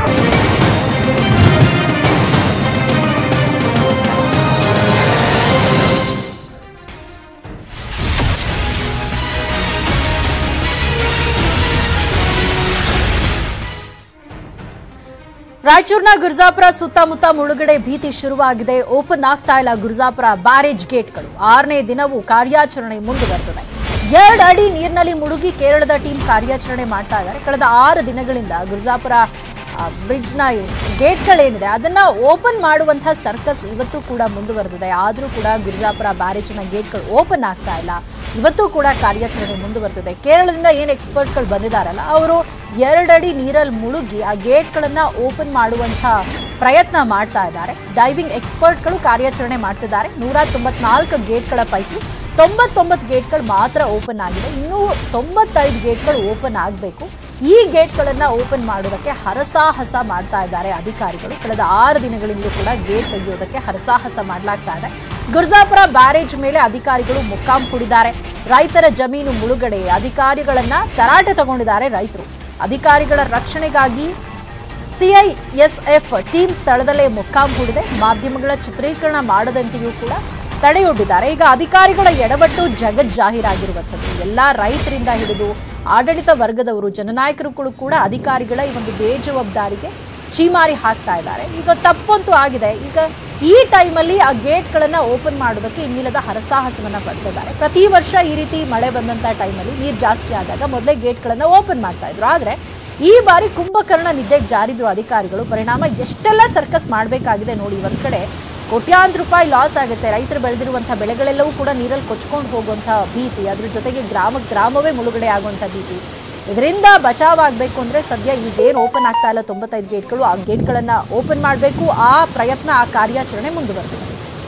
ರಾಯಚೂರಿನ ಗುರ್ಜಾಪುರ ಸುತ್ತಮುತ್ತ ಮುಳುಗಡೆ ಭೀತಿ ಶುರುವಾಗಿದೆ ಓಪನ್ ಆಗ್ತಾ ಇಲ್ಲ ಗುರ್ಜಾಪುರ ಬ್ಯಾರೇಜ್ ಗೇಟ್ಗಳು ಆರನೇ ದಿನವೂ ಕಾರ್ಯಾಚರಣೆ ಮುಂದುವರೆದಿದೆ ಎರಡು ಅಡಿ ನೀರಿನಲ್ಲಿ ಮುಳುಗಿ ಕೇರಳದ ಟೀಮ್ ಕಾರ್ಯಾಚರಣೆ ಮಾಡ್ತಾ ಇದ್ದಾರೆ ಕಳೆದ ಆರು ದಿನಗಳಿಂದ ಗುರ್ಜಾಪುರ ಬ್ರಿಡ್ಜ್ನ ಗೇಟ್ಗಳೇನಿದೆ ಅದನ್ನ ಓಪನ್ ಮಾಡುವಂತಹ ಸರ್ಕಸ್ ಇವತ್ತು ಕೂಡ ಮುಂದುವರೆದಿದೆ ಆದರೂ ಕೂಡ ಗುರ್ಜಾಪುರ ಬ್ಯಾರೇಜ್ನ ಗೇಟ್ಗಳು ಓಪನ್ ಆಗ್ತಾ ಇಲ್ಲ ಇವತ್ತು ಕೂಡ ಕಾರ್ಯಾಚರಣೆ ಮುಂದುವರೆದಿದೆ ಕೇರಳದಿಂದ ಏನು ಎಕ್ಸ್ಪರ್ಟ್ಗಳು ಬಂದಿದ್ದಾರಲ್ಲ ಅವರು ಎರಡಡಿ ನೀರಲ್ಲಿ ಮುಳುಗಿ ಆ ಗೇಟ್ಗಳನ್ನ ಓಪನ್ ಮಾಡುವಂಥ ಪ್ರಯತ್ನ ಮಾಡ್ತಾ ಇದ್ದಾರೆ ಡೈವಿಂಗ್ ಎಕ್ಸ್ಪರ್ಟ್ಗಳು ಕಾರ್ಯಾಚರಣೆ ಮಾಡ್ತಿದ್ದಾರೆ ನೂರ ತೊಂಬತ್ನಾಲ್ಕು ಗೇಟ್ಗಳ ಪೈಕಿ ತೊಂಬತ್ತೊಂಬತ್ತು ಗೇಟ್ಗಳು ಮಾತ್ರ ಓಪನ್ ಆಗಿದೆ ಇನ್ನೂ ತೊಂಬತ್ತೈದು ಗೇಟ್ಗಳು ಓಪನ್ ಆಗಬೇಕು ಈ ಗೇಟ್ಗಳನ್ನ ಓಪನ್ ಮಾಡೋದಕ್ಕೆ ಹರಸಾಹಸ ಮಾಡ್ತಾ ಇದ್ದಾರೆ ಅಧಿಕಾರಿಗಳು ಕಳೆದ ಆರು ದಿನಗಳಿಂದಲೂ ಕೂಡ ಗೇಟ್ ತೆಗೆಯೋದಕ್ಕೆ ಹರಸಾಹಸ ಮಾಡಲಾಗ್ತಾ ಇದೆ ಗುರ್ಜಾಪುರ ಬ್ಯಾರೇಜ್ ಮೇಲೆ ಅಧಿಕಾರಿಗಳು ಮುಕ್ಕಾಂ ಹೂಡಿದ್ದಾರೆ ರೈತರ ಜಮೀನು ಮುಳುಗಡೆ ಅಧಿಕಾರಿಗಳನ್ನ ತರಾಟೆ ತಗೊಂಡಿದ್ದಾರೆ ರೈತರು ಅಧಿಕಾರಿಗಳ ರಕ್ಷಣೆಗಾಗಿ ಸಿಐಎಸ್ಎಫ್ ಟೀಮ್ ಸ್ಥಳದಲ್ಲೇ ಮೊಕ್ಕಾಂ ಹೂಡಿದೆ ಮಾಧ್ಯಮಗಳ ಚಿತ್ರೀಕರಣ ಮಾಡದಂತೆಯೂ ಕೂಡ ತಡೆಯೊಡ್ಡಿದ್ದಾರೆ ಈಗ ಅಧಿಕಾರಿಗಳ ಎಡವಟ್ಟು ಜಗಜ್ಜಾಹೀರಾಗಿರುವಂಥದ್ದು ಎಲ್ಲ ರೈತರಿಂದ ಹಿಡಿದು ಆಡಳಿತ ವರ್ಗದವರು ಜನನಾಯಕರುಗಳು ಕೂಡ ಅಧಿಕಾರಿಗಳ ಈ ಒಂದು ಬೇಜವಾಬ್ದಾರಿಗೆ ಚೀಮಾರಿ ಹಾಕ್ತಾ ಇದ್ದಾರೆ ಈಗ ತಪ್ಪಂತೂ ಆಗಿದೆ ಈಗ ಈ ಟೈಮಲ್ಲಿ ಆ ಗೇಟ್ಗಳನ್ನು ಓಪನ್ ಮಾಡೋದಕ್ಕೆ ಇನ್ನಿಲ್ಲದ ಹರಸಾಹಸವನ್ನ ಪಡ್ತಿದ್ದಾರೆ ಪ್ರತಿ ವರ್ಷ ಈ ರೀತಿ ಮಳೆ ಬಂದಂಥ ಟೈಮಲ್ಲಿ ನೀರು ಜಾಸ್ತಿ ಆದಾಗ ಮೊದಲೇ ಗೇಟ್ಗಳನ್ನು ಓಪನ್ ಮಾಡ್ತಾ ಇದ್ರು ಆದರೆ ಈ ಬಾರಿ ಕುಂಭಕರ್ಣ ನಿದ್ದೆಗೆ ಜಾರಿದ್ರು ಅಧಿಕಾರಿಗಳು ಪರಿಣಾಮ ಎಷ್ಟೆಲ್ಲ ಸರ್ಕಸ್ ಮಾಡಬೇಕಾಗಿದೆ ನೋಡಿ ಒಂದ್ ಕಡೆ ಕೋಟ್ಯಾಂತರ ರೂಪಾಯಿ ಲಾಸ್ ಆಗುತ್ತೆ ರೈತರು ಬೆಳೆದಿರುವಂತಹ ಬೆಳೆಗಳೆಲ್ಲವೂ ಕೂಡ ನೀರಲ್ಲಿ ಕೊಚ್ಕೊಂಡು ಹೋಗುವಂತಹ ಭೀತಿ ಅದ್ರ ಜೊತೆಗೆ ಗ್ರಾಮ ಗ್ರಾಮವೇ ಮುಳುಗಡೆ ಆಗುವಂಥ ಭೀತಿ ಇದರಿಂದ ಬಚಾವ್ ಆಗಬೇಕು ಅಂದ್ರೆ ಸದ್ಯ ಈಗೇನು ಓಪನ್ ಆಗ್ತಾ ಇಲ್ಲ ತೊಂಬತ್ತೈದು ಗೇಟ್ಗಳು ಆ ಗೇಟ್ಗಳನ್ನ ಓಪನ್ ಮಾಡಬೇಕು ಆ ಪ್ರಯತ್ನ ಆ ಕಾರ್ಯಾಚರಣೆ ಮುಂದುವರೆದಿದೆ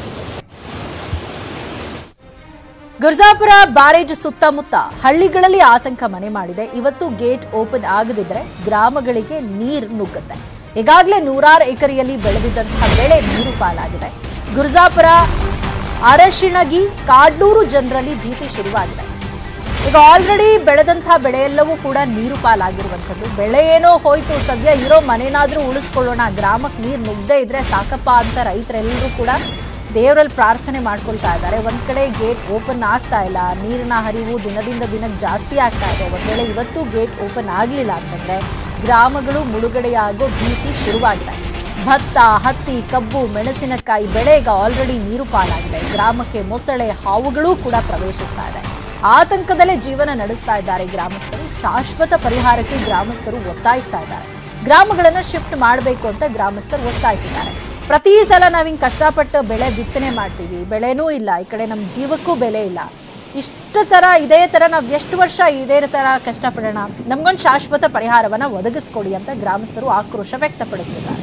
ಗುರ್ಜಾಪುರ ಬ್ಯಾರೇಜ್ ಸುತ್ತಮುತ್ತ ಹಳ್ಳಿಗಳಲ್ಲಿ ಆತಂಕ ಮನೆ ಮಾಡಿದೆ ಇವತ್ತು ಗೇಟ್ ಓಪನ್ ಆಗದಿದ್ರೆ ಗ್ರಾಮಗಳಿಗೆ ನೀರು ನುಗ್ಗುತ್ತೆ ಈಗಾಗಲೇ ನೂರಾರು ಎಕರೆಯಲ್ಲಿ ಬೆಳೆದಿದ್ದಂತಹ ಬೆಳೆ ನೀರು ಪಾಲಾಗಿದೆ ಗುರ್ಜಾಪುರ ಅರಶಿಣಗಿ ಕಾಡ್ಲೂರು ಜನರಲ್ಲಿ ಭೀತಿ ಶುರುವಾಗಿದೆ ಈಗ ಆಲ್ರೆಡಿ ಬೆಳೆದಂತಹ ಬೆಳೆಯೆಲ್ಲವೂ ಕೂಡ ನೀರು ಪಾಲಾಗಿರುವಂಥದ್ದು ಬೆಳೆ ಏನೋ ಹೋಯ್ತು ಸದ್ಯ ಇರೋ ಮನೆನಾದ್ರೂ ಉಳಿಸ್ಕೊಳ್ಳೋಣ ಗ್ರಾಮಕ್ಕೆ ನೀರು ನುಗ್ಗದೇ ಇದ್ರೆ ಸಾಕಪ್ಪ ಅಂತ ರೈತರೆಲ್ಲರೂ ಕೂಡ ದೇವರಲ್ಲಿ ಪ್ರಾರ್ಥನೆ ಮಾಡ್ಕೊಳ್ತಾ ಇದ್ದಾರೆ ಒಂದ್ ಕಡೆ ಗೇಟ್ ಓಪನ್ ಆಗ್ತಾ ಇಲ್ಲ ನೀರಿನ ಹರಿವು ದಿನದಿಂದ ದಿನಕ್ಕೆ ಜಾಸ್ತಿ ಆಗ್ತಾ ಇದೆ ಒಂದ್ ವೇಳೆ ಇವತ್ತು ಗೇಟ್ ಓಪನ್ ಆಗಲಿಲ್ಲ ಅಂತಂದ್ರೆ ಗ್ರಾಮಗಳು ಮುಳುಗಡೆಯಾಗೋ ಭೀತಿ ಶುರುವಾಗಿದೆ ಭತ್ತ ಹತ್ತಿ ಕಬ್ಬು ಮೆಣಸಿನಕಾಯಿ ಬೆಳೆ ಈಗ ಆಲ್ರೆಡಿ ನೀರು ಪಾಲಾಗಿದೆ ಗ್ರಾಮಕ್ಕೆ ಮೊಸಳೆ ಹಾವುಗಳೂ ಕೂಡ ಪ್ರವೇಶಿಸ್ತಾ ಇದೆ ಆತಂಕದಲ್ಲೇ ಜೀವನ ನಡೆಸ್ತಾ ಇದ್ದಾರೆ ಗ್ರಾಮಸ್ಥರು ಶಾಶ್ವತ ಪರಿಹಾರಕ್ಕೆ ಗ್ರಾಮಸ್ಥರು ಒತ್ತಾಯಿಸ್ತಾ ಇದ್ದಾರೆ ಗ್ರಾಮಗಳನ್ನ ಶಿಫ್ಟ್ ಮಾಡಬೇಕು ಅಂತ ಗ್ರಾಮಸ್ಥರು ಒತ್ತಾಯಿಸಿದ್ದಾರೆ ಪ್ರತಿ ಸಲ ನಾವ್ ಹಿಂಗ್ ಕಷ್ಟಪಟ್ಟು ಬೆಳೆ ಬಿತ್ತನೆ ಮಾಡ್ತೀವಿ ಬೆಳೆನೂ ಇಲ್ಲ ಈ ಕಡೆ ನಮ್ಮ ಜೀವಕ್ಕೂ ಬೆಲೆ ಇಲ್ಲ ಇಷ್ಟು ತರ ಇದೇ ತರ ನಾವ್ ಎಷ್ಟು ವರ್ಷ ಇದೇ ತರ ಕಷ್ಟಪಡೋಣ ನಮ್ಗೊಂದು ಶಾಶ್ವತ ಪರಿಹಾರವನ್ನ ಒದಗಿಸ್ಕೊಡಿ ಅಂತ ಗ್ರಾಮಸ್ಥರು ಆಕ್ರೋಶ ವ್ಯಕ್ತಪಡಿಸಿದ್ದಾರೆ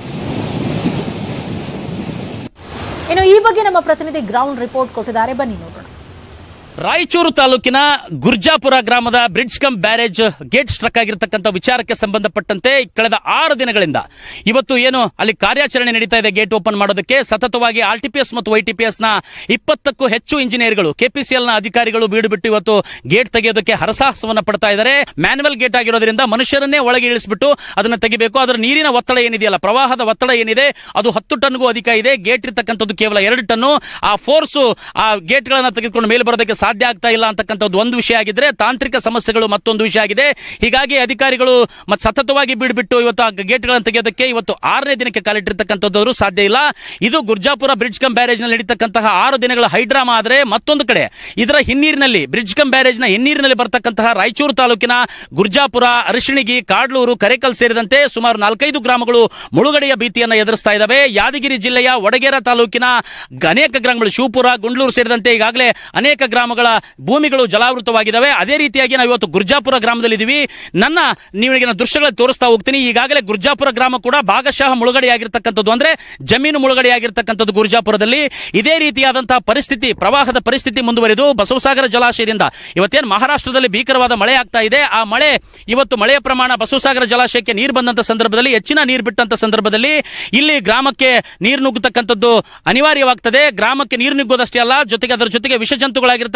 ಇನ್ನು ಈ ಬಗ್ಗೆ ನಮ್ಮ ಪ್ರತಿನಿಧಿ ಗ್ರೌಂಡ್ ರಿಪೋರ್ಟ್ ಕೊಟ್ಟಿದ್ದಾರೆ ಬನ್ನಿ ನೋಡೋಣ ರಾಯಚೂರು ತಾಲೂಕಿನ ಗುರ್ಜಾಪುರ ಗ್ರಾಮದ bridge cum barrage gate struck ಆಗಿರತಕ್ಕಂಥ ವಿಚಾರಕ್ಕೆ ಸಂಬಂಧಪಟ್ಟಂತೆ ಕಳೆದ ಆರು ದಿನಗಳಿಂದ ಇವತ್ತು ಏನು ಅಲ್ಲಿ ಕಾರ್ಯಾಚರಣೆ ನಡೀತಾ ಇದೆ ಗೇಟ್ ಓಪನ್ ಮಾಡೋದಕ್ಕೆ ಸತತವಾಗಿ ಆರ್ ಟಿ ಪಿ ಎಸ್ ಮತ್ತು ವೈ ಟಿ ಪಿ ಎಸ್ ನ ಇಪ್ಪತ್ತಕ್ಕೂ ಹೆಚ್ಚು ಇಂಜಿನಿಯರ್ಗಳು ಕೆಪಿಸಿಎಲ್ ನ ಅಧಿಕಾರಿಗಳು ಬೀಡು ಬಿಟ್ಟು ಇವತ್ತು ಗೇಟ್ ತೆಗೆಯೋದಕ್ಕೆ ಹರಸಾಹಸವನ್ನ ಪಡ್ತಾ ಇದ್ದಾರೆ ಮ್ಯಾನ್ಯುವಲ್ ಗೇಟ್ ಆಗಿರೋದ್ರಿಂದ ಮನುಷ್ಯರನ್ನೇ ಒಳಗೆ ಇಳಿಸ್ಬಿಟ್ಟು ಅದನ್ನ ತೆಗಿಬೇಕು ಅದರ ನೀರಿನ ಒತ್ತಡ ಏನಿದೆಯಲ್ಲ ಪ್ರವಾಹದ ಒತ್ತಡ ಏನಿದೆ ಅದು ಹತ್ತು ಟನ್ಗೂ ಅಧಿಕ ಇದೆ ಗೇಟ್ ಇರ್ತಕ್ಕಂಥದ್ದು ಕೇವಲ ಎರಡು ಟನ್ನು ಆ ಫೋರ್ಸು ಆ ಗೇಟ್ಗಳನ್ನ ತೆಗೆದುಕೊಂಡು ಮೇಲೆ ಬರೋದಕ್ಕೆ ಸಾಧ್ಯ ಆಗ್ತಾ ಇಲ್ಲ ಅಂತಕ್ಕಂಥದ್ದು ಒಂದು ವಿಷಯ ಆಗಿದ್ರೆ ತಾಂತ್ರಿಕ ಸಮಸ್ಯೆಗಳು ಮತ್ತೊಂದು ವಿಷಯ ಆಗಿದೆ ಹೀಗಾಗಿ ಅಧಿಕಾರಿಗಳು ಮತ್ತೆ ಸತತವಾಗಿ ಬಿಡ್ಬಿಟ್ಟು ಇವತ್ತು ಆ ಗೇಟ್ಗಳನ್ನು ತೆಗೆಯೋದಕ್ಕೆ ಇವತ್ತು ಆರನೇ ದಿನಕ್ಕೆ ಕಾಲಿಟ್ಟಿರ್ತಕ್ಕಂಥದ್ದು ಸಾಧ್ಯ ಇಲ್ಲ ಇದು ಗುರ್ಜಾಪುರ ಬ್ರಿಡ್ಜ್ ಕಮ್ ಬ್ಯಾರೇಜ್ ನಲ್ಲಿ ನಡೀತಕ್ಕಂತಹ ಆರು ದಿನಗಳ ಹೈಡ್ರಾಮಾ ಆದರೆ ಮತ್ತೊಂದು ಕಡೆ ಇದರ ಹಿನ್ನೀರಿನಲ್ಲಿ ಬ್ರಿಡ್ಜ್ ಕಮ್ ಬ್ಯಾರೇಜ್ ನ ಹಿನ್ನೀರಿನಲ್ಲಿ ಬರ್ತಕ್ಕಂತಹ ರಾಯಚೂರು ತಾಲೂಕಿನ ಗುರ್ಜಾಪುರ ಅರಿಶಿಣಿಗಿ ಕಾಡ್ಲೂರು ಕರೆಕಲ್ ಸೇರಿದಂತೆ ಸುಮಾರು ನಾಲ್ಕೈದು ಗ್ರಾಮಗಳು ಮುಳುಗಡೆಯ ಭೀತಿಯನ್ನು ಎದುರಿಸ್ತಾ ಇದ್ದಾವೆ ಯಾದಗಿರಿ ಜಿಲ್ಲೆಯ ವಡಗೇರ ತಾಲೂಕಿನ ಅನೇಕ ಗ್ರಾಮಗಳು ಶಿವಪುರ ಗುಂಡ್ಲೂರು ಸೇರಿದಂತೆ ಈಗಾಗಲೇ ಅನೇಕ ಗ್ರಾಮಗಳ ಭೂಮಿಗಳು ಜಲಾವೃತವಾಗಿದ್ದಾವೆ ಅದೇ ರೀತಿಯಾಗಿ ನಾವು ಇವತ್ತು ಗುರ್ಜಾಪುರ ಗ್ರಾಮದಲ್ಲಿ ಇದೀವಿ ನನ್ನ ನಿಮಗೆ ನಾನು ದೃಶ್ಯಗಳಲ್ಲಿ ತೋರಿಸ್ತಾ ಹೋಗ್ತೀನಿ ಈಗಾಗಲೇ ಗುರ್ಜಾಪುರ ಗ್ರಾಮ ಕೂಡ ಭಾಗಶಃ ಮುಳುಗಡೆಯಾಗಿರ್ತಕ್ಕಂಥದ್ದು ಅಂದ್ರೆ ಜಮೀನು ಮುಳುಗಡೆಯಾಗಿರ್ತಕ್ಕಂಥದ್ದು ಗುರ್ಜಾಪುರದಲ್ಲಿ ಇದೇ ರೀತಿಯಾದಂತಹ ಪರಿಸ್ಥಿತಿ ಪ್ರವಾಹದ ಪರಿಸ್ಥಿತಿ ಮುಂದುವರಿದು ಬಸವಸಾಗರ ಜಲಾಶಯದಿಂದ ಇವತ್ತೇನು ಮಹಾರಾಷ್ಟ್ರದಲ್ಲಿ ಭೀಕರವಾದ ಮಳೆ ಆಗ್ತಾ ಇದೆ ಆ ಮಳೆ ಇವತ್ತು ಮಳೆಯ ಪ್ರಮಾಣ ಬಸವಸಾಗರ ಜಲಾಶಯಕ್ಕೆ ನೀರು ಬಂದಂತ ಸಂದರ್ಭದಲ್ಲಿ ಹೆಚ್ಚಿನ ನೀರು ಬಿಟ್ಟಂತ ಸಂದರ್ಭದಲ್ಲಿ ಇಲ್ಲಿ ಗ್ರಾಮಕ್ಕೆ ನೀರು ನುಗ್ಗತಕ್ಕಂಥದ್ದು ಅನಿವಾರ್ಯವಾಗ್ತದೆ ಗ್ರಾಮಕ್ಕೆ ನೀರು ನುಗ್ಗೋದಷ್ಟೇ ಅಲ್ಲ ಜೊತೆಗೆ ಅದರ ಜೊತೆಗೆ ವಿಷಜಂತುಗಳಾಗಿರ್ತಕ್ಕಂಥ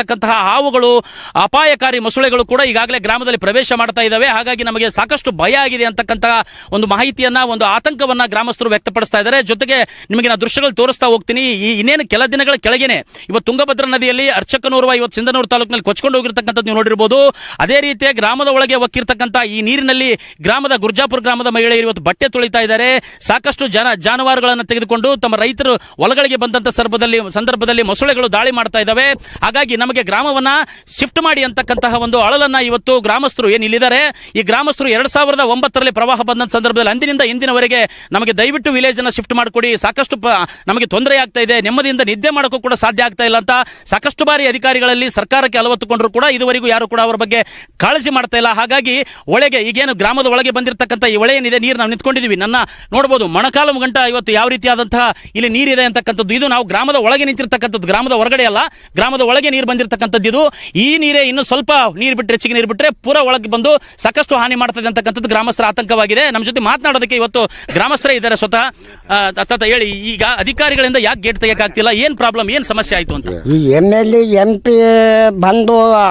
ಇರತಕ್ಕಂತಹ ಹಾವುಗಳು ಅಪಾಯಕಾರಿ ಮೊಸಳೆಗಳು ಕೂಡ ಈಗಾಗಲೇ ಗ್ರಾಮದಲ್ಲಿ ಪ್ರವೇಶ ಮಾಡ್ತಾ ಇದ್ದಾವೆ ಹಾಗಾಗಿ ನಮಗೆ ಸಾಕಷ್ಟು ಭಯ ಆಗಿದೆ ಅಂತಕ್ಕಂತಹ ಒಂದು ಮಾಹಿತಿಯನ್ನ ಒಂದು ಆತಂಕವನ್ನ ಗ್ರಾಮಸ್ಥರು ವ್ಯಕ್ತಪಡಿಸ್ತಾ ಇದ್ದಾರೆ ಜೊತೆಗೆ ನಿಮಗೆ ನಾನು ದೃಶ್ಯಗಳು ತೋರಿಸ್ತಾ ಹೋಗ್ತೀನಿ ಈ ಇನ್ನೇನು ಕೆಲ ದಿನಗಳ ಕೆಳಗೇನೆ ಇವತ್ತು ತುಂಗಭದ್ರಾ ನದಿಯಲ್ಲಿ ಅರ್ಚಕನೂರುವ ಇವತ್ತು ಸಿಂಧನೂರು ತಾಲೂಕಿನಲ್ಲಿ ಕೊಚ್ಕೊಂಡು ಹೋಗಿರ್ತಕ್ಕಂಥದ್ದು ನೀವು ನೋಡಿರ್ಬೋದು ಅದೇ ರೀತಿಯ ಗ್ರಾಮದ ಒಳಗೆ ಒಕ್ಕಿರ್ತಕ್ಕಂಥ ಈ ನೀರಿನಲ್ಲಿ ಗ್ರಾಮದ ಗುರ್ಜಾಪುರ ಗ್ರಾಮದ ಮಹಿಳೆಯರು ಇವತ್ತು ಬಟ್ಟೆ ತೊಳಿತಾ ಇದ್ದಾರೆ ಸಾಕಷ್ಟು ಜನ ಜಾನುವಾರುಗಳನ್ನು ತೆಗೆದುಕೊಂಡು ತಮ್ಮ ರೈತರು ಹೊಲಗಳಿಗೆ ಬಂದಂತ ಸಂದರ್ಭದಲ್ಲಿ ಸಂದರ್ಭದಲ್ಲಿ ಮೊಸಳೆಗಳು ದಾಳಿ ಮಾಡ್ತಾ ಇದ್ದಾವೆ ಹಾಗಾಗಿ ನಮಗೆ ಗ್ರಾಮವನ್ನ ಶಿಫ್ಟ್ ಮಾಡಿ ಅಂತಕ್ಕಂತಹ ಒಂದು ಅಳಲನ್ನ ಇವತ್ತು ಗ್ರಾಮಸ್ಥರು ಏನು ಇಲ್ಲಿದ್ದಾರೆ ಈ ಗ್ರಾಮಸ್ಥರು ಎರಡ್ ಸಾವಿರದ ಒಂಬತ್ತರಲ್ಲಿ ಪ್ರವಾಹ ಬಂದಂತ ಸಂದರ್ಭದಲ್ಲಿ ಅಂದಿನಿಂದ ಇಂದಿನವರೆಗೆ ನಮಗೆ ದಯವಿಟ್ಟು ವಿಲೇಜ್ ಅನ್ನ ಶಿಫ್ಟ್ ಮಾಡಿಕೊಡಿ ಸಾಕಷ್ಟು ಪ- ನಮಗೆ ತೊಂದರೆ ಆಗ್ತಾ ಇದೆ ನೆಮ್ಮದಿಯಿಂದ ನಿದ್ದೆ ಮಾಡೋಕ್ಕೂ ಕೂಡ ಸಾಧ್ಯ ಆಗ್ತಾ ಇಲ್ಲ ಅಂತ ಸಾಕಷ್ಟು ಬಾರಿ ಅಧಿಕಾರಿಗಳಲ್ಲಿ ಸರ್ಕಾರಕ್ಕೆ ಅಲವತ್ತುಕೊಂಡ್ರು ಕೂಡ ಇದುವರೆಗೂ ಯಾರು ಕೂಡ ಅವರ ಬಗ್ಗೆ ಕಾಳಜಿ ಮಾಡ್ತಾ ಇಲ್ಲ ಹಾಗಾಗಿ ಒಳಗೆ ಈಗೇನು ಗ್ರಾಮದ ಒಳಗೆ ಬಂದಿರತಕ್ಕಂಥ ಈ ಹೊಳೆ ಏನಿದೆ ನೀರು ನಾವು ನಿಂತ್ಕೊಂಡಿದ್ದೀವಿ ನನ್ನ ನೋಡ್ಬೋದು ಮೊಣಕಾಲು ಗಂಟ ಇವತ್ತು ಯಾವ ರೀತಿಯಾದಂತಹ ಇಲ್ಲಿ ನೀರಿದೆ ಅಂತಕ್ಕಂಥದ್ದು ಇದು ನಾವು ಗ್ರಾಮದ ಒಳಗೆ ನಿಂತಿರ್ತಕ್ಕಂಥದ್ದು ಗ್ರಾಮದ ಹೊರಗಡೆ ಅಲ್ಲ ಗ್ರಾಮದ ಒಳಗೆ ನೀರು ಬಂದಿರತಕ್ಕಂಥದ್ದು ಇದು ಈ ನೀರೇ ಇನ್ನು ಸ್ವಲ್ಪ ನೀರು ಬಿಟ್ಟರೆ ಹೆಚ್ಚಿಗೆ ನೀರು ಬಿಟ್ಟರೆ ಪೂರ ಒಳಗೆ ಬಂದು ಸಾಕಷ್ಟು ಹಾನಿ ಮಾಡ್ತದೆ ಅಂತಕ್ಕಂಥದ್ದು ಗ್ರಾಮಸ್ಥರ ಆತಂಕವಾಗಿದೆ ನಮ್ಮ ಜೊತೆ ಮಾತನಾಡೋದಕ್ಕೆ ಇವತ್ತು ಗ್ರಾಮಸ್ಥರೇ ಇದ್ದಾರೆ ಸ್ವತಃ ಆ, ತಾತ ಹೇಳಿ ಈಗ ಅಧಿಕಾರಿಗಳಿಂದ ಯಾಕೆ ಗೇಟ್ ತೆಗಿಯಕ್ಕಾಗ್ತಿಲ್ಲ ಏನ್ ಪ್ರಾಬ್ಲಮ್ ಏನ್ ಸಮಸ್ಯೆ ಆಯ್ತು ಅಂತ ಈ ಎಮ್ ಎಲ್ ಎಂ ಪಿ ಬಂದು ಆ,